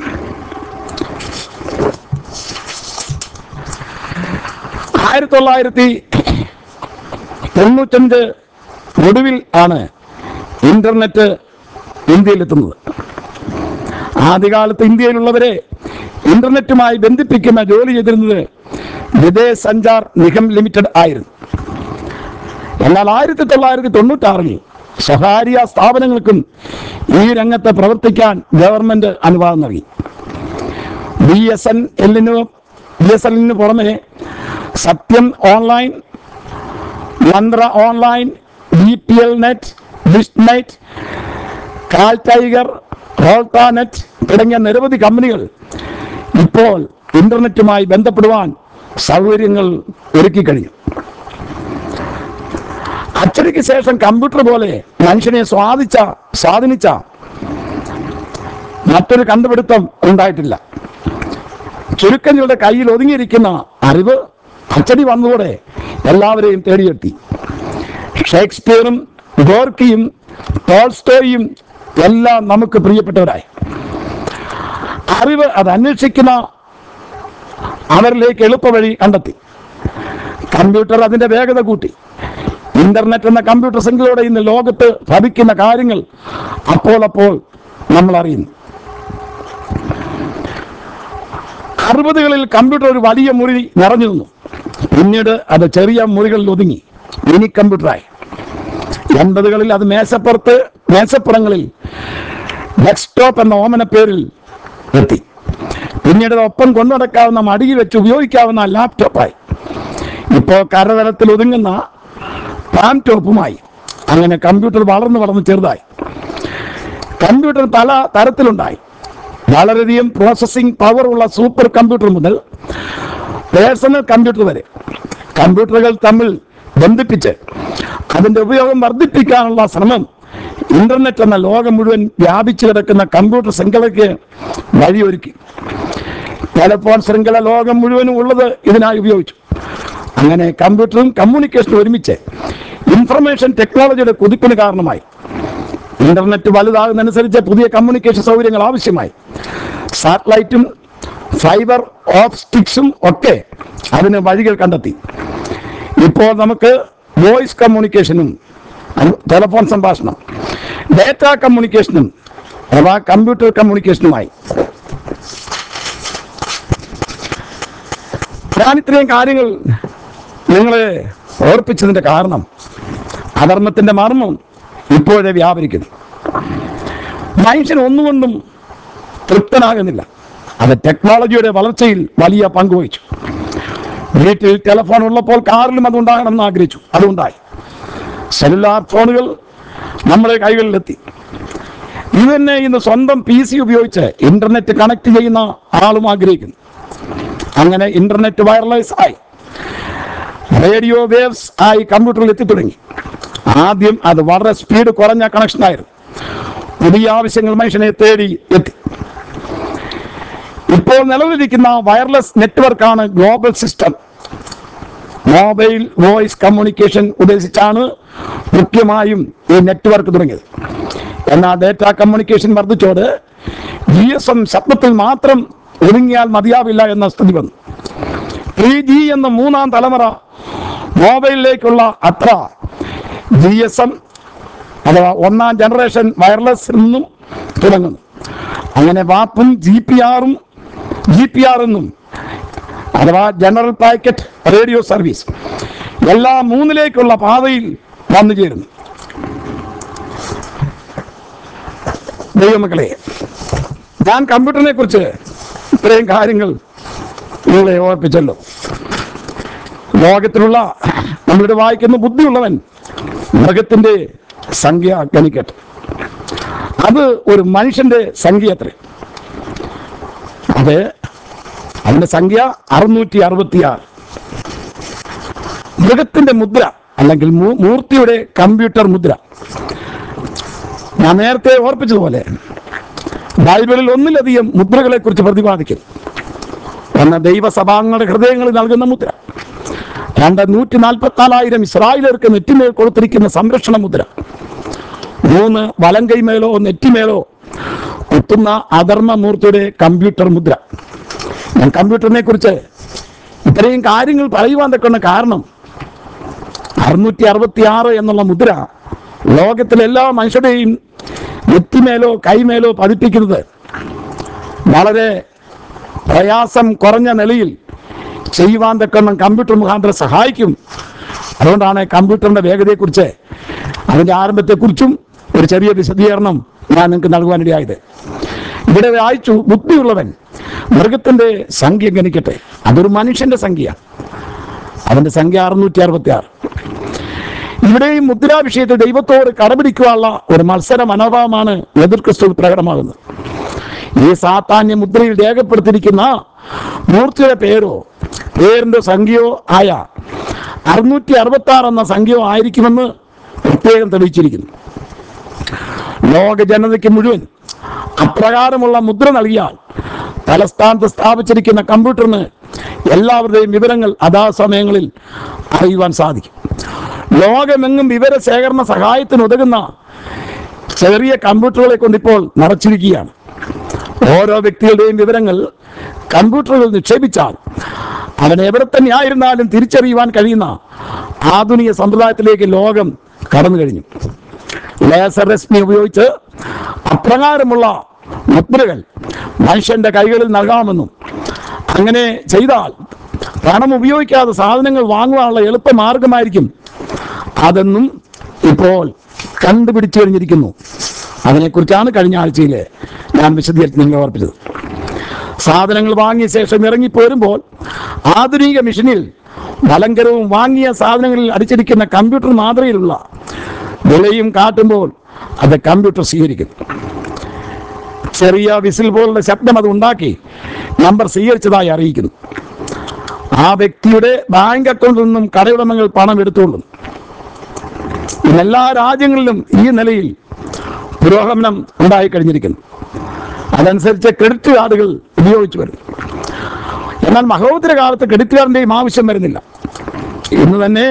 ആയിരത്തി തൊള്ളായിരത്തി തൊണ്ണൂറ്റഞ്ച് ഒടുവിൽ ആണ് ഇന്റർനെറ്റ് ഇന്ത്യയിലെത്തുന്നത് ആദ്യകാലത്ത് ഇന്ത്യയിലുള്ളവരെ ഇന്റർനെറ്റുമായി ബന്ധിപ്പിക്കുന്ന ജോലി ചെയ്തിരുന്നത് വിദേശ സഞ്ചാർ നിഗം ലിമിറ്റഡ് ആയിരുന്നു എന്നാൽ ആയിരത്തി തൊള്ളായിരത്തി തൊണ്ണൂറ്റാറിൽ സ്വകാര്യ സ്ഥാപനങ്ങൾക്കും ഈ രംഗത്ത് പ്രവർത്തിക്കാൻ ഗവൺമെന്റ് അനുവാദം നൽകി ബി എസ് എൻ എല്ലിന് ബി എസ് എല്ലിന് പുറമെ സത്യം online Mantra online B P L net Vishnet Caltiger Rolta net തുടങ്ങിയ നിരവധി കമ്പനികൾ ഇപ്പോൾ ഇന്റർനെറ്റുമായി ബന്ധപ്പെടുവാൻ സൗകര്യങ്ങൾ ഒരുക്കി കഴിഞ്ഞു അച്ചടിക്ക് ശേഷം കമ്പ്യൂട്ടർ പോലെ മനുഷ്യനെ സ്വാധിച്ച സ്വാധീനിച്ച മറ്റൊരു കണ്ടുപിടുത്തം ഉണ്ടായിട്ടില്ല ചുരുക്കങ്ങളുടെ കയ്യിൽ ഒതുങ്ങിയിരിക്കുന്ന അറിവ് അച്ചടി വന്നതോടെ എല്ലാവരെയും തേടിയെത്തി ഷേക്സ്പിയറും ഗോർക്കിയും ടോൾസ്റ്റോയും എല്ലാം നമുക്ക് പ്രിയപ്പെട്ടവരായി അറിവ് അത് അന്വേഷിക്കുന്ന അവരിലേക്ക് എളുപ്പവഴി കണ്ടെത്തി കമ്പ്യൂട്ടർ അതിന്റെ വേഗത കൂട്ടി ഇന്റർനെറ്റ് എന്ന കമ്പ്യൂട്ടർ ശൃംഖലയോടെ ഇന്ന് ലോകത്ത് ഭവിക്കുന്ന കാര്യങ്ങൾ അപ്പോൾ അപ്പോൾ നമ്മൾ അറിയുന്നു അറുപതുകളിൽ കമ്പ്യൂട്ടർ ഒരു വലിയ മുറി നിറഞ്ഞു നിന്നു പിന്നീട് അത് ചെറിയ മുറികളിൽ ഒതുങ്ങി മിനി കമ്പ്യൂട്ടറായി എൺപതുകളിൽ അത് മേശപ്പുറത്ത് മേശപ്പുറങ്ങളിൽ ഡെസ്ക്ടോപ്പ് എന്ന ഓമന പേരിൽ എത്തി പിന്നീട് അത് ഒപ്പം കൊണ്ടു നടക്കാവുന്ന മടിയിൽ വെച്ച് ഉപയോഗിക്കാവുന്ന ലാപ്ടോപ്പായി ഇപ്പോൾ കരതലത്തിൽ ഒതുങ്ങുന്ന പാം ടോപ്പുമായി അങ്ങനെ കമ്പ്യൂട്ടർ വളർന്ന് വളർന്ന് ചെറുതായി കമ്പ്യൂട്ടർ പല തരത്തിലുണ്ടായി വളരെയധികം പ്രോസസ്സിംഗ് പവർ ഉള്ള സൂപ്പർ കമ്പ്യൂട്ടർ മുതൽ പേഴ്സണൽ കമ്പ്യൂട്ടർ വരെ കമ്പ്യൂട്ടറുകൾ തമ്മിൽ ബന്ധിപ്പിച്ച് അതിന്റെ ഉപയോഗം വർദ്ധിപ്പിക്കാനുള്ള ശ്രമം ഇന്റർനെറ്റ് എന്ന ലോകം മുഴുവൻ വ്യാപിച്ചു കിടക്കുന്ന കമ്പ്യൂട്ടർ ശൃംഖലയ്ക്ക് വഴിയൊരുക്കി ടെലഫോൺ ശൃംഖല ലോകം മുഴുവനും ഉള്ളത് ഇതിനായി ഉപയോഗിച്ചു അങ്ങനെ കമ്പ്യൂട്ടറും കമ്മ്യൂണിക്കേഷനും ഒരുമിച്ച് ഇൻഫർമേഷൻ ടെക്നോളജിയുടെ കുതിപ്പിന് കാരണമായി ഇന്റർനെറ്റ് വലുതാകുന്നതനുസരിച്ച് പുതിയ കമ്മ്യൂണിക്കേഷൻ സൗകര്യങ്ങൾ ആവശ്യമായി സാറ്റലൈറ്റും ഫൈബർ ഓപ്റ്റിക്സും ഒക്കെ അതിന് വഴികൾ കണ്ടെത്തി ഇപ്പോൾ നമുക്ക് വോയിസ് കമ്മ്യൂണിക്കേഷനും അൻ- ടെലിഫോൺ സംഭാഷണം ഡേറ്റ കമ്മ്യൂണിക്കേഷനും അഥവാ കമ്പ്യൂട്ടർ കമ്മ്യൂണിക്കേഷനുമായി ഞാൻ ഇത്രയും കാര്യങ്ങൾ നിങ്ങളെ ഓർപ്പിച്ചതിന്റെ കാരണം അധർമ്മത്തിന്റെ മർമ്മം ഇപ്പോഴേ വ്യാപരിക്കുന്നു മനുഷ്യൻ ഒന്നുകൊണ്ടും തൃപ്തനാകുന്നില്ല അത് ടെക്നോളജിയുടെ വളർച്ചയിൽ വലിയ പങ്കുവഹിച്ചു വീട്ടിൽ ടെലിഫോൺ ഉള്ളപ്പോൾ കാറിലും അതുണ്ടാകണമെന്ന് ആഗ്രഹിച്ചു അതുണ്ടായി സെല്ലുലാർ ഫോണുകൾ നമ്മുടെ കൈകളിലെത്തി ഇത് തന്നെ ഇന്ന് സ്വന്തം പി സി ഉപയോഗിച്ച് ഇന്റർനെറ്റ് കണക്ട് ചെയ്യുന്ന ആളും ആഗ്രഹിക്കുന്നു അങ്ങനെ ഇന്റർനെറ്റ് വയർലെസ് ആയി റേഡിയോ വേവ്സ് ആയി കമ്പ്യൂട്ടറിൽ എത്തി തുടങ്ങി ആദ്യം അത് വളരെ സ്പീഡ് കുറഞ്ഞ കണക്ഷൻ ആയിരുന്നു പുതിയ ആവശ്യങ്ങൾ മനുഷ്യനെ തേടി എത്തി ഇപ്പോൾ നിലവിലിരിക്കുന്ന വയർലെസ് നെറ്റ്വർക്കാണ് global system mobile voice communication ഉദ്ദേശിച്ചാണ് മുഖ്യമായും ഈ നെറ്റ്വർക്ക് തുടങ്ങിയത് എന്നാൽ ഡേറ്റ കമ്മ്യൂണിക്കേഷൻ വർദ്ധിച്ചോട് ജി എസ് എം ശബ്ദത്തിൽ മാത്രം ഒതുങ്ങിയാൽ മതിയാവില്ല എന്ന സ്ഥിതി വന്നു ത്രീ ജി എന്ന മൂന്നാം തലമുറ മൊബൈലിലേക്കുള്ള അത്ര ജി എസ് എം അഥവാ ഒന്നാം ജനറേഷൻ വയർലെസ് നിന്നും തുടങ്ങുന്നു അങ്ങനെ വാപ്പും ജി പി ആറും ജി പി ആർ എന്നും അഥവാ ജനറൽ പാക്കറ്റ് റേഡിയോ സർവീസ് എല്ലാ മൂന്നിലേക്കുള്ള പാതയിൽ വന്നു ചേരുന്നു ദൈവമക്കളെ ഞാൻ കമ്പ്യൂട്ടറിനെ കുറിച്ച് ഇത്രയും കാര്യങ്ങൾ നിങ്ങളെ ഓർപ്പിച്ചല്ലോ ലോകത്തിലുള്ള നമ്മളിവിടെ വായിക്കുന്ന ബുദ്ധിയുള്ളവൻ മൃഗത്തിന്റെ സംഖ്യ ഗണിക്കട്ടെ അത് ഒരു മനുഷ്യന്റെ സംഖ്യ അത്രേ അത് അതിന്റെ സംഖ്യ അറുന്നൂറ്റി അറുപത്തിയാറ് മൃഗത്തിന്റെ മുദ്ര അല്ലെങ്കിൽ മൂ- മൂർത്തിയുടെ കമ്പ്യൂട്ടർ മുദ്ര ഞാൻ നേരത്തെ ഓർപ്പിച്ചതുപോലെ ബൈബിളിൽ ഒന്നിലധികം മുദ്രകളെ കുറിച്ച് പ്രതിപാദിക്കുന്നു ഒന്ന് ദൈവസഭാംഗങ്ങളുടെ ഹൃദയങ്ങളിൽ നൽകുന്ന മുദ്ര രണ്ട് നൂറ്റി നാൽപ്പത്തിനാലായിരം ഇസ്രായേലർക്ക് നെറ്റിമേൽ കൊടുത്തിരിക്കുന്ന സംരക്ഷണ മുദ്ര മൂന്ന് വലം കൈമേലോ നെറ്റിമേലോ കുത്തുന്ന അധർമ്മമൂർത്തിയുടെ കമ്പ്യൂട്ടർ മുദ്ര ഞാൻ കമ്പ്യൂട്ടറിനെ കുറിച്ച് ഇത്രയും കാര്യങ്ങൾ പറയുവാൻ തക്കുന്ന കാരണം അറുന്നൂറ്റി അറുപത്തി ആറ് എന്നുള്ള മുദ്ര ലോകത്തിലെ എല്ലാ മനുഷ്യരുടെയും നെറ്റിമേലോ കൈമേലോ പതിപ്പിക്കുന്നത് വളരെ പ്രയാസം കുറഞ്ഞ നിലയിൽ ചെയ്യുവാൻ തക്കണം കമ്പ്യൂട്ടർ മുഖാന്തരം സഹായിക്കും അതുകൊണ്ടാണ് കമ്പ്യൂട്ടറിന്റെ വേഗതയെക്കുറിച്ച് അതിന്റെ ആരംഭത്തെക്കുറിച്ചും ഒരു ചെറിയ വിശദീകരണം ഞാൻ നിങ്ങൾക്ക് നൽകുവാനിടയായത് ഇവിടെ വായിച്ചു ബുദ്ധിയുള്ളവൻ മൃഗത്തിന്റെ സംഖ്യ ഗണിക്കട്ടെ അതൊരു മനുഷ്യന്റെ സംഖ്യ അവന്റെ സംഖ്യ അറുന്നൂറ്റി അറുപത്തി ആറ് ഇവിടെ ഈ മുദ്രാ വിഷയത്തിൽ ദൈവത്തോട് കടപിടിക്കുവാനുള്ള ഒരു മത്സര മനോഭാവമാണ് എതിർ ക്രിസ്തു പ്രകടമാകുന്നത് ഈ സാത്താന്യ മുദ്രയിൽ രേഖപ്പെടുത്തിയിരിക്കുന്ന മൂർത്തിയുടെ പേരോ പേരിന്റെ സംഖ്യയോ ആയ അറുന്നൂറ്റി അറുപത്തി ആറ് എന്ന സംഖ്യയോ ആയിരിക്കുമെന്ന് പ്രത്യേകം തെളിയിച്ചിരിക്കുന്നു ലോക ജനതയ്ക്ക് മുഴുവൻ അപ്രകാരമുള്ള മുദ്ര നൽകിയാൽ തലസ്ഥാനത്ത് സ്ഥാപിച്ചിരിക്കുന്ന കമ്പ്യൂട്ടറിന് എല്ലാവരുടെയും വിവരങ്ങൾ അതാ സമയങ്ങളിൽ അറിയുവാൻ സാധിക്കും ലോകമെങ്ങും വിവര ശേഖരണ സഹായത്തിന് ഉതകുന്ന ചെറിയ കമ്പ്യൂട്ടറുകളെ കൊണ്ട് ഇപ്പോൾ നിറച്ചിരിക്കുകയാണ് ഓരോ വ്യക്തികളുടെയും വിവരങ്ങൾ കമ്പ്യൂട്ടറുകൾ നിക്ഷേപിച്ചാൽ അവൻ എവിടെ തന്നെ ആയിരുന്നാലും തിരിച്ചറിയുവാൻ കഴിയുന്ന ആധുനിക സമ്പ്രദായത്തിലേക്ക് ലോകം കടന്നു കഴിഞ്ഞു ലേസർ രശ്മി ഉപയോഗിച്ച് അപ്രകാരമുള്ള മുദ്രകൾ മനുഷ്യന്റെ കൈകളിൽ നൽകാമെന്നും അങ്ങനെ ചെയ്താൽ പണം ഉപയോഗിക്കാതെ സാധനങ്ങൾ വാങ്ങുവാനുള്ള എളുപ്പ മാർഗമായിരിക്കും അതെന്നും ഇപ്പോൾ കണ്ടുപിടിച്ചു കഴിഞ്ഞിരിക്കുന്നു അതിനെക്കുറിച്ചാണ് കഴിഞ്ഞ ആഴ്ചയിൽ ഞാൻ വിശദീകരിച്ച് നിങ്ങളെ ഓർപ്പിച്ചത് സാധനങ്ങൾ വാങ്ങിയ ശേഷം ഇറങ്ങിപ്പോരുമ്പോൾ ആധുനിക മെഷീനിൽ മലങ്കരവും വാങ്ങിയ സാധനങ്ങളിൽ അടിച്ചിരിക്കുന്ന കമ്പ്യൂട്ടർ മാതൃകയിലുള്ള വിലയും കാട്ടുമ്പോൾ അത് കമ്പ്യൂട്ടർ സ്വീകരിക്കും ചെറിയ വിസിൽ പോലുള്ള ശബ്ദം അത് ഉണ്ടാക്കി നമ്പർ സ്വീകരിച്ചതായി അറിയിക്കുന്നു ആ വ്യക്തിയുടെ ബാങ്ക് അക്കൗണ്ടിൽ നിന്നും കടയുടമകൾ പണം എടുത്തുകൊള്ളും ഇന്ന് എല്ലാ രാജ്യങ്ങളിലും ഈ നിലയിൽ പുരോഗമനം ഉണ്ടായി കഴിഞ്ഞിരിക്കുന്നു അതനുസരിച്ച് ക്രെഡിറ്റ് കാർഡുകൾ ഉപയോഗിച്ചു വരുന്നു എന്നാൽ മഹോദര കാലത്ത് ക്രെഡിറ്റ് കാർഡിന്റെയും ആവശ്യം വരുന്നില്ല ഇന്ന് തന്നെ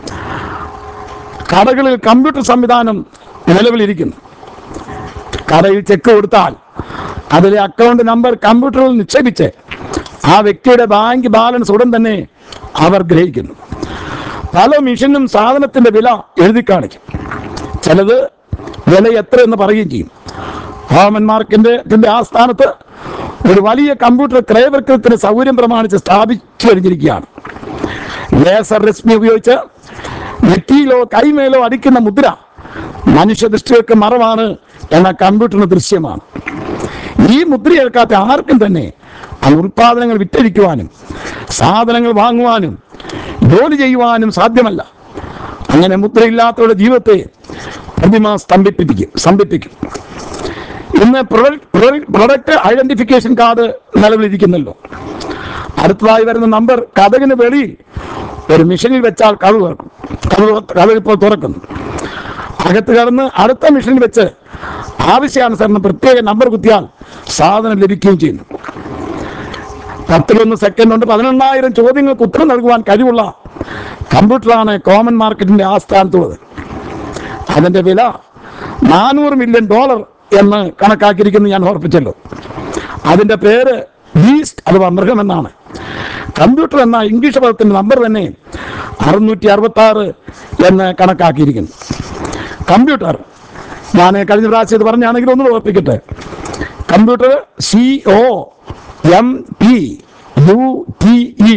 കടകളിൽ കമ്പ്യൂട്ടർ സംവിധാനം നിലവിലിരിക്കുന്നു കടയിൽ ചെക്ക് കൊടുത്താൽ അതിലെ അക്കൗണ്ട് നമ്പർ കമ്പ്യൂട്ടറിൽ നിക്ഷേപിച്ച് ആ വ്യക്തിയുടെ ബാങ്ക് ബാലൻസ് ഉടൻ തന്നെ അവർ ഗ്രഹിക്കുന്നു പല മിഷനും സാധനത്തിന്റെ വില എഴുതി കാണിക്കും ചിലത് വില എത്ര എന്ന് പറയുകയും ചെയ്യും ഹോമൻ മാർക്കിന്റെ ത്തിന്റെ ആ സ്ഥാനത്ത് ഒരു വലിയ കമ്പ്യൂട്ടർ ക്രയവിക്രയത്തിന് സൗകര്യം പ്രമാണിച്ച് സ്ഥാപിച്ചു കഴിഞ്ഞിരിക്കുകയാണ് ലേസർ രശ്മി ഉപയോഗിച്ച് നെറ്റിയിലോ കൈമേലോ അടിക്കുന്ന മുദ്ര മനുഷ്യദൃഷ്ടികൾക്ക് മറവാണ് എന്ന കമ്പ്യൂട്ടറിന് ദൃശ്യമാണ് ഈ മുദ്ര ഏൽക്കാത്ത ആർക്കും തന്നെ ആ ഉൽപാദനങ്ങൾ വിറ്റഴിക്കുവാനും സാധനങ്ങൾ വാങ്ങുവാനും ജോലി ചെയ്യുവാനും സാധ്യമല്ല അങ്ങനെ മുദ്രയില്ലാത്തവരുടെ ജീവിതത്തെ പ്രതിമ സ്തംഭിപ്പിക്കും സ്തംഭിപ്പിക്കും ഇന്ന് പ്രൊഡക്റ്റ് ഐഡന്റിഫിക്കേഷൻ കാർഡ് നിലവിലിരിക്കുന്നല്ലോ അടുത്തതായി വരുന്ന നമ്പർ കഥകിന് വെളിയിൽ ഒരു മെഷീനിൽ വെച്ചാൽ കഥ തുറക്കും കഥ കഥ ഇപ്പോൾ തുറക്കുന്നു അകത്ത് കടന്ന് അടുത്ത മെഷീനിൽ വെച്ച് ആവശ്യാനുസരണം പ്രത്യേക നമ്പർ കുത്തിയാൽ സാധനം ലഭിക്കുകയും ചെയ്യുന്നു പത്തിലൊന്ന് സെക്കൻഡ് കൊണ്ട് പതിനെണ്ണായിരം ചോദ്യങ്ങൾക്ക് ഉത്തരം നൽകുവാൻ കഴിവുള്ള കമ്പ്യൂട്ടറാണ് കോമൺ മാർക്കറ്റിന്റെ ആസ്ഥാനത്തുള്ളത് അതിന്റെ വില നാനൂറ് മില്യൺ ഡോളർ എന്ന് കണക്കാക്കിയിരിക്കുന്നു ഞാൻ ഓർപ്പിച്ചല്ലോ അതിന്റെ പേര് ബീസ്റ്റ് അഥവാ മൃഗം എന്നാണ് കമ്പ്യൂട്ടർ എന്ന ഇംഗ്ലീഷ് പദത്തിന്റെ നമ്പർ തന്നെ അറുന്നൂറ്റി അറുപത്തി ആറ് എന്ന് കണക്കാക്കിയിരിക്കുന്നു കമ്പ്യൂട്ടർ ഞാൻ കഴിഞ്ഞ പ്രാവശ്യം ഇത് പറഞ്ഞാണെങ്കിൽ ഒന്ന് ഓർപ്പിക്കട്ടെ computer C O M P U T E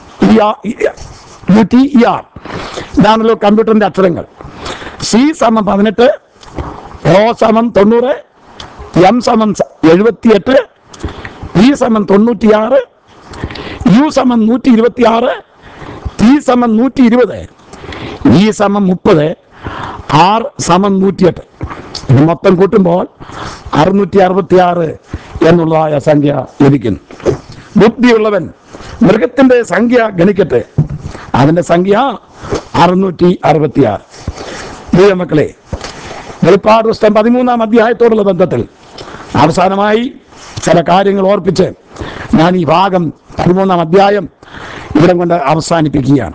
U T E R ഇതാണല്ലോ കമ്പ്യൂട്ടറിന്റെ അക്ഷരങ്ങൾ സി സമം പതിനെട്ട് ഒ സമം തൊണ്ണൂറ് എം സമം എഴുപത്തിയെട്ട് ഇ സമം തൊണ്ണൂറ്റിയാറ് യു സമം നൂറ്റി ഇരുപത്തി ആറ് ടി സമം നൂറ്റി ഇരുപത് ഇ സമം മുപ്പത് ആർ സമം നൂറ്റിയെട്ട് ഇത് മൊത്തം കൂട്ടുമ്പോൾ അറുന്നൂറ്റി അറുപത്തി ആറ് എന്നുള്ളതായ സംഖ്യ ലഭിക്കുന്നു ബുദ്ധിയുള്ളവൻ മൃഗത്തിന്റെ സംഖ്യ ഗണിക്കട്ടെ അതിന്റെ സംഖ്യ അറുന്നൂറ്റി അറുപത്തി ആറ് പ്രിയമക്കളെ വെളിപ്പാട് പുസ്തകം പതിമൂന്നാം അധ്യായത്തോടുള്ള ബന്ധത്തിൽ അവസാനമായി ചില കാര്യങ്ങൾ ഓർപ്പിച്ച് ഞാൻ ഈ ഭാഗം പതിമൂന്നാം അധ്യായം ഇവിടം കൊണ്ട് അവസാനിപ്പിക്കുകയാണ്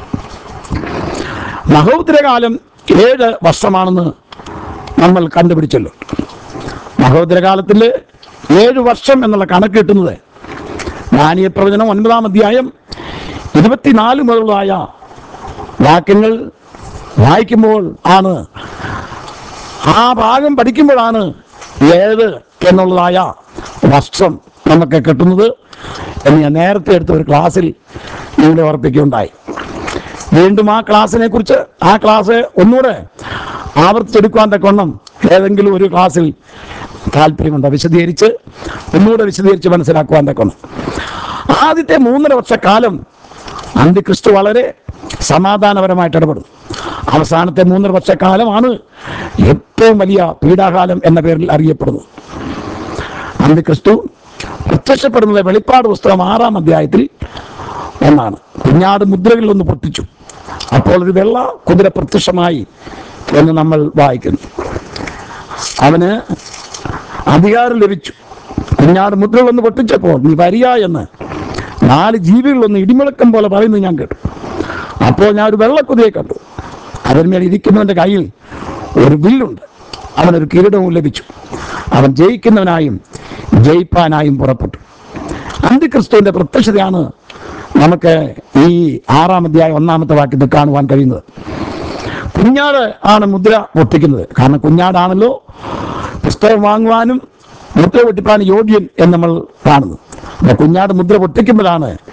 മഹോദരകാലം ഏഴ് വർഷമാണെന്ന് നമ്മൾ കണ്ടുപിടിച്ചല്ലോ മഹോദരകാലത്തിൽ ഏഴ് വർഷം എന്നുള്ള കണക്ക് കിട്ടുന്നത് ഞാൻ ഈ പ്രവചനം ഒൻപതാം അധ്യായം ഇരുപത്തിനാല് മുതലായ വാക്യങ്ങൾ വായിക്കുമ്പോൾ ആണ് ആ ഭാഗം പഠിക്കുമ്പോഴാണ് ഏത് എന്നുള്ളതായ വർഷം നമുക്ക് കിട്ടുന്നത് എന്ന് ഞാൻ നേരത്തെ എടുത്ത ഒരു ക്ലാസ്സിൽ നിങ്ങളെ ഓർപ്പിക്കുകയുണ്ടായി വീണ്ടും ആ ക്ലാസ്സിനെ കുറിച്ച് ആ ക്ലാസ് ഒന്നുകൂടെ ആവർത്തിച്ചെടുക്കുവാൻ തക്കവണ്ണം ഏതെങ്കിലും ഒരു ക്ലാസ്സിൽ താല്പര്യമുണ്ടോ വിശദീകരിച്ച് ഒന്നുകൂടെ വിശദീകരിച്ച് മനസ്സിലാക്കുവാൻ തക്കണം ആദ്യത്തെ മൂന്നര വർഷക്കാലം അന്തിക്രിസ്തു വളരെ സമാധാനപരമായിട്ട് ഇടപെടും അവസാനത്തെ മൂന്നര വർഷക്കാലമാണ് ഏറ്റവും വലിയ പീഡാകാലം എന്ന പേരിൽ അറിയപ്പെടുന്നത് അന്തിക്രിസ്തു പ്രത്യക്ഷപ്പെടുന്നത് വെളിപ്പാട് പുസ്തകം ആറാം അധ്യായത്തിൽ ഒന്നാണ് കുഞ്ഞാട് മുദ്രകളിൽ ഒന്ന് പൊട്ടിച്ചു അപ്പോൾ ഒരു വെള്ള കുതിര പ്രത്യക്ഷമായി എന്ന് നമ്മൾ വായിക്കുന്നു അവന് അധികാരം ലഭിച്ചു കുഞ്ഞാട് മുദ്രകളൊന്ന് പൊട്ടിച്ചപ്പോൾ നീ വരിക എന്ന് നാല് ജീവികളൊന്ന് ഇടിമുഴക്കം പോലെ പറയുന്നത് ഞാൻ കേട്ടു അപ്പോൾ ഞാൻ ഒരു വെള്ളക്കുതിയെ കണ്ടു അതിന്മേൽ ഇരിക്കുന്നവന്റെ കയ്യിൽ ഒരു വില്ലുണ്ട് അവനൊരു കിരീടവും ലഭിച്ചു അവൻ ജയിക്കുന്നവനായും ജയിപ്പാനായും പുറപ്പെട്ടു അന്തിക്രിസ്തുവിന്റെ പ്രത്യക്ഷതയാണ് നമുക്ക് ഈ ആറാം അധ്യായം ഒന്നാമത്തെ വാക്യത്തിൽ കാണുവാൻ കഴിയുന്നത് കുഞ്ഞാട് ആണ് മുദ്ര പൊട്ടിക്കുന്നത് കാരണം കുഞ്ഞാടാണല്ലോ പുസ്തകം വാങ്ങുവാനും മുദ്ര പൊട്ടിപ്പാനും യോഗ്യൻ എന്ന് നമ്മൾ കാണുന്നു അപ്പൊ കുഞ്ഞാട് മുദ്ര പൊട്ടിക്കുമ്പോഴാണ്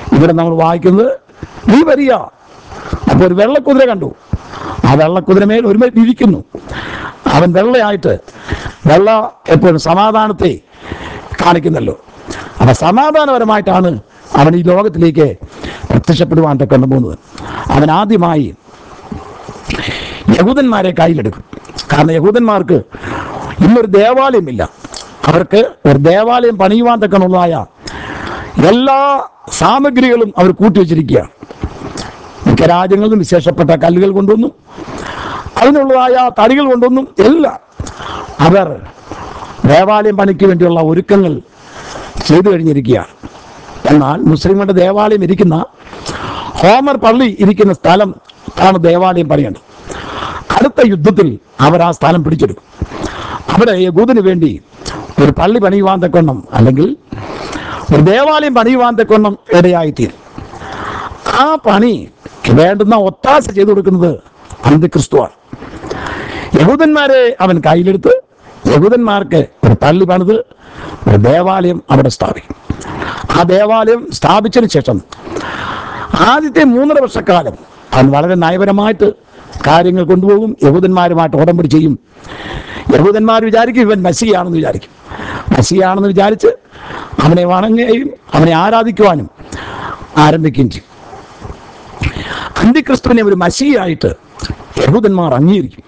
ഇവിടെ നമ്മൾ വായിക്കുന്നത് നീ വരിക അപ്പോൾ ഒരു വെള്ളക്കുതിര കണ്ടു ആ വെള്ളക്കുതിരമേൽ ഒരുമ ഇരിക്കുന്നു അവൻ വെള്ളയായിട്ട് വെള്ള എപ്പോഴും സമാധാനത്തെ കാണിക്കുന്നല്ലോ അപ്പൊ സമാധാനപരമായിട്ടാണ് അവൻ ഈ ലോകത്തിലേക്ക് പ്രത്യക്ഷപ്പെടുവാൻ കൊണ്ട് പോകുന്നത് അവൻ ആദ്യമായി യഹൂദന്മാരെ കയ്യിലെടുക്കും കാരണം യഹൂദന്മാർക്ക് ഇന്നൊരു ദേവാലയമില്ല അവർക്ക് ഒരു ദേവാലയം പണിയുവാൻ തക്കനുള്ളതായ എല്ലാ സാമഗ്രികളും അവർ കൂട്ടിവെച്ചിരിക്കുകയാണ് മിക്ക രാജ്യങ്ങളിലും വിശേഷപ്പെട്ട കല്ലുകൾ കൊണ്ടൊന്നും അതിനുള്ളതായ തടികൾ കൊണ്ടൊന്നും എല്ലാം അവർ ദേവാലയം പണിക്ക് വേണ്ടിയുള്ള ഒരുക്കങ്ങൾ ചെയ്തു കഴിഞ്ഞിരിക്കുകയാണ് എന്നാൽ മുസ്ലിങ്ങളുടെ ദേവാലയം ഇരിക്കുന്ന ഹോമർ പള്ളി ഇരിക്കുന്ന സ്ഥലം ആണ് ദേവാലയം പണിയേണ്ടത് അടുത്ത യുദ്ധത്തിൽ അവർ ആ സ്ഥലം പിടിച്ചെടുക്കും അവിടെ യഹൂദിന് വേണ്ടി ഒരു പള്ളി പണിയുവാൻ തക്കൊണ്ണം അല്ലെങ്കിൽ ഒരു ദേവാലയം പണിയുവാൻ തക്കൊണ്ണം ഇടയായിത്തീരും ആ പണി വേണ്ടുന്ന ഒത്താശ ചെയ്തു കൊടുക്കുന്നത് അന്ത്യക്രിസ്തുവാണ് യഹൂദന്മാരെ അവൻ കയ്യിലെടുത്ത് യഹൂദന്മാർക്ക് ഒരു പള്ളി പണിത് ഒരു ദേവാലയം അവിടെ സ്ഥാപിക്കും ആ ദേവാലയം സ്ഥാപിച്ചതിന് ശേഷം ആദ്യത്തെ മൂന്നര വർഷക്കാലം അവൻ വളരെ നയപരമായിട്ട് കാര്യങ്ങൾ കൊണ്ടുപോകും യഹൂദന്മാരുമായിട്ട് ഉടമ്പടി ചെയ്യും യഹൂദന്മാർ വിചാരിക്കും ഇവൻ മസിയാണെന്ന് വിചാരിക്കും മസിയാണെന്ന് വിചാരിച്ച് അവനെ വണങ്ങുകയും അവനെ ആരാധിക്കുവാനും ആരംഭിക്കുകയും ചെയ്യും അന്തിക്രിസ്തുവിനെ ഒരു മസിയായിട്ട് യഹൂദന്മാർ അംഗീകരിക്കും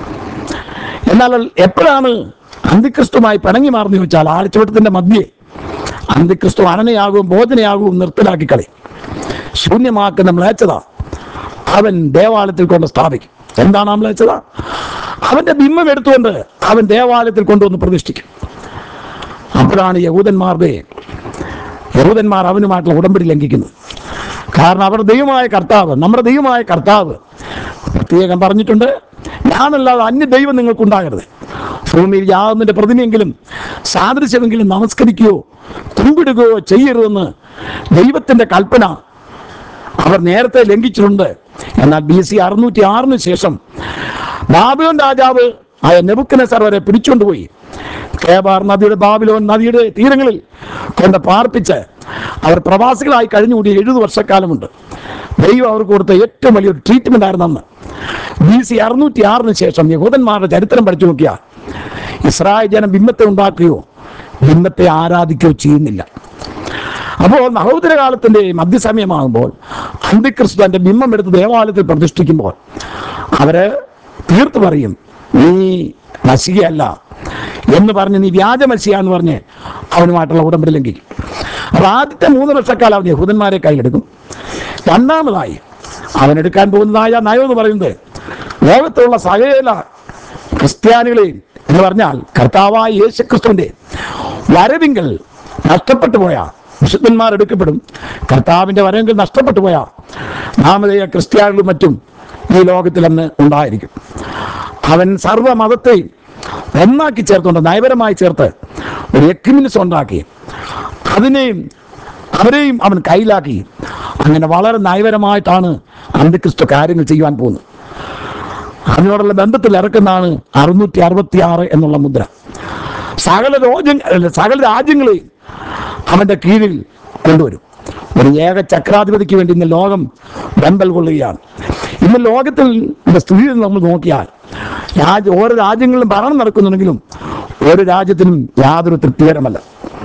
എന്നാൽ എപ്പോഴാണ് അന്തിക്രിസ്തുമായി പിണങ്ങി മാറുന്നു ചോദിച്ചാൽ ആഴ്ചവട്ടത്തിന്റെ മധ്യേ അന്തിക്രിസ്തു അനനയാകും ബോധനയാകും നിർത്തലാക്കി കളയും ശൂന്യമാക്കുന്ന മ്ലേച്ഛത അവൻ ദേവാലയത്തിൽ കൊണ്ട് സ്ഥാപിക്കും എന്താണ് ആ മ്ലേച്ഛത അവന്റെ ബിംബം എടുത്തുകൊണ്ട് അവൻ ദേവാലയത്തിൽ കൊണ്ടുവന്ന് പ്രതിഷ്ഠിക്കും അപ്പോഴാണ് യഹൂദന്മാരുടെ യഹൂദന്മാർ അവനുമായിട്ടുള്ള ഉടമ്പടി ലംഘിക്കുന്നത് കാരണം അവർ ദൈവമായ കർത്താവ് നമ്മുടെ ദൈവമായ കർത്താവ് പ്രത്യേകം പറഞ്ഞിട്ടുണ്ട് ഞാനല്ലാതെ അന്യ ദൈവം നിങ്ങൾക്കുണ്ടാകരുത് ഭൂമിയിൽ യാതൊന്നിന്റെ പ്രതിമയെങ്കിലും സാദൃശ്യമെങ്കിലും നമസ്കരിക്കുകയോ കുമ്പിടുകയോ ചെയ്യരുതെന്ന് ദൈവത്തിന്റെ കൽപ്പന അവർ നേരത്തെ ലംഘിച്ചിട്ടുണ്ട് എന്നാൽ ബി സി അറുന്നൂറ്റി ആറിന് ശേഷം ബാബിലോൺ രാജാവ് ആയ നെബുക്കനസർ വരെ പിടിച്ചുകൊണ്ടുപോയി കേബാർ നദിയുടെ ബാബിലോൺ നദിയുടെ തീരങ്ങളിൽ കൊണ്ട് പാർപ്പിച്ച് അവർ പ്രവാസികളായി കഴിഞ്ഞുകൂടി എഴുപത് വർഷക്കാലമുണ്ട് ദൈവം അവർക്ക് കൊടുത്ത ഏറ്റവും വലിയൊരു ട്രീറ്റ്മെന്റ് ആയിരുന്നു അന്ന് ബി സി അറുന്നൂറ്റി ആറിന് ശേഷം യഹൂദന്മാരുടെ ചരിത്രം പഠിച്ചു നോക്കിയാൽ ഇസ്രായേൽ ജനം ബിംബത്തെ ഉണ്ടാക്കുകയോ ബിംബത്തെ ആരാധിക്കുകയോ ചെയ്യുന്നില്ല അപ്പോൾ നഹോദര കാലത്തിന്റെ മധ്യസമയമാകുമ്പോൾ അന്തിക്രിസ്തു തന്റെ ബിംബം എടുത്ത് ദേവാലയത്തിൽ പ്രതിഷ്ഠിക്കുമ്പോൾ അവര് തീർത്തു പറയും നീ നശികയല്ല എന്ന് പറഞ്ഞ് നീ വ്യാജ മത്സ്യാന്ന് പറഞ്ഞ് അവനുമായിട്ടുള്ള ഉടമ്പടി ലംഘിക്കും അപ്പൊ ആദ്യത്തെ മൂന്ന് വർഷക്കാലം അവൻ യഹൂദന്മാരെ കൈയെടുക്കും രണ്ടാമതായി അവനെടുക്കാൻ പോകുന്നതായ നയം എന്ന് പറയുന്നത് ലോകത്തുള്ള സകല ക്രിസ്ത്യാനികളെയും എന്ന് പറഞ്ഞാൽ കർത്താവായ യേശുക്രിസ്തുവിന്റെ വരവിങ്കൽ നഷ്ടപ്പെട്ടു പോയ വിശുദ്ധന്മാർ എടുക്കപ്പെടും കർത്താവിന്റെ വരവിങ്കൽ നഷ്ടപ്പെട്ടു പോയ നാമതേയ ക്രിസ്ത്യാനികളും മറ്റും ഈ ലോകത്തിൽ അന്ന് ഉണ്ടായിരിക്കും അവൻ സർവ്വ മതത്തെയും ഒന്നാക്കി ചേർത്തുകൊണ്ട് നയപരമായി ചേർത്ത് ഒരു എക്യുമിനിസം ഉണ്ടാക്കി അതിനെയും അവരെയും അവൻ കയ്യിലാക്കി അങ്ങനെ വളരെ നയപരമായിട്ടാണ് അന്ത്യക്രിസ്തു കാര്യങ്ങൾ ചെയ്യുവാൻ പോകുന്നത് അതിനോടുള്ള ബന്ധത്തിൽ ഇറക്കുന്നതാണ് അറുന്നൂറ്റി അറുപത്തി ആറ് എന്നുള്ള മുദ്ര സകല രാജ്യ സകല രാജ്യങ്ങളെയും അവന്റെ കീഴിൽ കൊണ്ടുവരും ഒരു ഏക ചക്രാധിപതിക്ക് വേണ്ടി ഇന്ന് ലോകം വെമ്പൽ കൊള്ളുകയാണ് ഇന്ന് ലോകത്തിൽ സ്ഥിതി നമ്മൾ നോക്കിയാൽ രാജ്യ ഓരോ രാജ്യങ്ങളിലും ഭരണം നടക്കുന്നുണ്ടെങ്കിലും ഓരോ രാജ്യത്തിനും യാതൊരു തൃപ്തികരമല്ല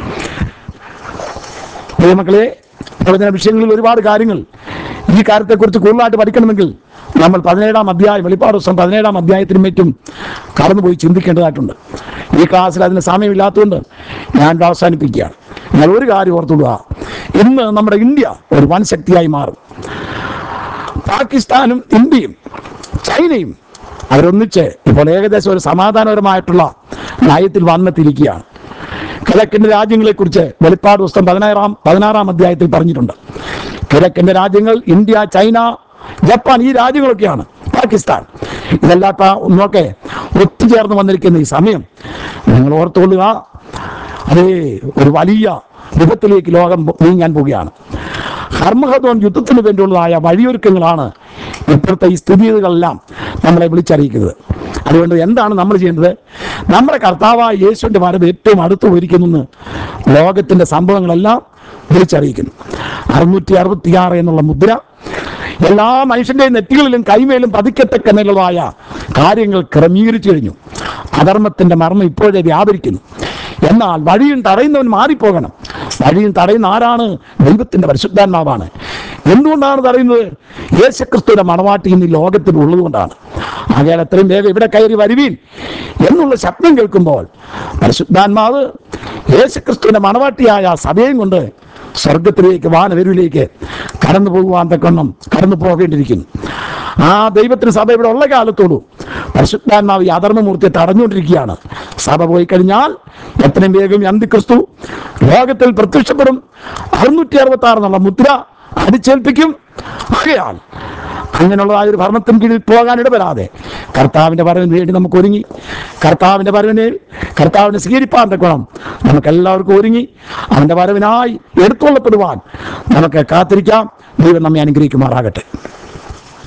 പ്രിയമക്കളെ പ്രവചന വിഷയങ്ങളിൽ ഒരുപാട് കാര്യങ്ങൾ ഈ കാര്യത്തെക്കുറിച്ച് കൂടുതലായിട്ട് പഠിക്കണമെങ്കിൽ നമ്മൾ പതിനേഴാം അധ്യായം വെളിപ്പാട് ദിവസം പതിനേഴാം അധ്യായത്തിനും മറ്റും കടന്നുപോയി ചിന്തിക്കേണ്ടതായിട്ടുണ്ട് ഈ ക്ലാസ്സിൽ അതിന് സമയമില്ലാത്തതുകൊണ്ട് ഞാൻ ഇത് അവസാനിപ്പിക്കുകയാണ് എന്നാൽ ഒരു കാര്യം ഓർത്തുകൊള്ളുക ഇന്ന് നമ്മുടെ ഇന്ത്യ ഒരു വൻ ശക്തിയായി മാറും പാകിസ്ഥാനും ഇന്ത്യയും ചൈനയും അവരൊന്നിച്ച് ഇപ്പോൾ ഏകദേശം ഒരു സമാധാനപരമായിട്ടുള്ള നയത്തിൽ വന്നെത്തിയിരിക്കുകയാണ് കിഴക്കിന്റെ രാജ്യങ്ങളെ കുറിച്ച് വെളിപ്പാട് പുസ്തകം പതിനാറാം പതിനാറാം അധ്യായത്തിൽ പറഞ്ഞിട്ടുണ്ട് കിഴക്കിന്റെ രാജ്യങ്ങൾ ഇന്ത്യ ചൈന ജപ്പാൻ ഈ രാജ്യങ്ങളൊക്കെയാണ് പാകിസ്ഥാൻ ഇതെല്ലാം ഇപ്പൊ ഒന്നൊക്കെ ഒത്തുചേർന്ന് വന്നിരിക്കുന്ന ഈ സമയം നിങ്ങൾ ഓർത്തുകൊള്ളുക അതേ ഒരു വലിയ വിപത്തിലേക്ക് ലോകം നീങ്ങാൻ പോവുകയാണ് ഹർമഹദോൻ യുദ്ധത്തിന് വേണ്ടിയുള്ളതായ വഴിയൊരുക്കങ്ങളാണ് ഇപ്പോഴത്തെ ഈ സ്ഥിതികളെല്ലാം നമ്മളെ വിളിച്ചറിയിക്കുന്നത് അതുകൊണ്ട് എന്താണ് നമ്മൾ ചെയ്യേണ്ടത് നമ്മുടെ കർത്താവായ യേശുവിൻ്റെ വരവ് ഏറ്റവും അടുത്ത് പോയിരിക്കുന്നു ലോകത്തിൻ്റെ സംഭവങ്ങളെല്ലാം വിളിച്ചറിയിക്കുന്നു അറുന്നൂറ്റി അറുപത്തിയാറ് എന്നുള്ള മുദ്ര എല്ലാ മനുഷ്യന്റെയും നെറ്റികളിലും കൈമേലും പതിക്കത്തക്ക നിലവായ കാര്യങ്ങൾ ക്രമീകരിച്ചു കഴിഞ്ഞു അധർമ്മത്തിന്റെ മർമ്മം ഇപ്പോഴേ വ്യാപരിക്കുന്നു എന്നാൽ വഴിയും തടയുന്നവൻ മാറിപ്പോകണം വഴിയും തടയുന്ന ആരാണ് ദൈവത്തിന്റെ പരിശുദ്ധാത്മാവാണ് എന്തുകൊണ്ടാണ് തടയുന്നത് യേശുക്രിസ്തുവിന്റെ മണവാട്ടി ഇന്ന് ഈ ലോകത്തിൽ ഉള്ളതുകൊണ്ടാണ് ആകയാൽ എത്രയും വേഗം ഇവിടെ കയറി വരുവീൻ എന്നുള്ള ശബ്ദം കേൾക്കുമ്പോൾ പരിശുദ്ധാത്മാവ് യേശുക്രിസ്തുവിന്റെ മണവാട്ടിയായ സഭയും കൊണ്ട് സ്വർഗത്തിലേക്ക് വാനവരുവിലേക്ക് കടന്നു പോകുവാൻ തക്കൊണ്ണം കടന്നു പോകേണ്ടിയിരിക്കുന്നു ആ ദൈവത്തിന് സഭ ഇവിടെ ഉള്ള കാലത്തോടു പരിശുദ്ധാത്മാവ് ഈ അധർമ്മമൂർത്തിയെ തടഞ്ഞുകൊണ്ടിരിക്കുകയാണ് സഭ പോയി കഴിഞ്ഞാൽ എത്രയും വേഗം ഈ അന്തിക്രിസ്തു ലോകത്തിൽ പ്രത്യക്ഷപ്പെടും അറുന്നൂറ്റി അറുപത്തി ആറ് എന്നുള്ള മുദ്ര അടിച്ചേൽപ്പിക്കും ആകയാൽ അങ്ങനെയുള്ളതായ ഒരു ഭരണത്തിന് കീഴിൽ പോകാൻ ഇടപെടാതെ കർത്താവിന്റെ വരവിന് വേണ്ടി നമുക്ക് ഒരുങ്ങി കർത്താവിന്റെ വരവിന് കർത്താവിനെ സ്വീകരിപ്പാൻ തക്കണം നമുക്ക് എല്ലാവർക്കും ഒരുങ്ങി അവന്റെ വരവിനായി എടുത്തുകൊള്ളപ്പെടുവാൻ നമുക്ക് കാത്തിരിക്കാം ദൈവം നമ്മെ അനുഗ്രഹിക്കുമാറാകട്ടെ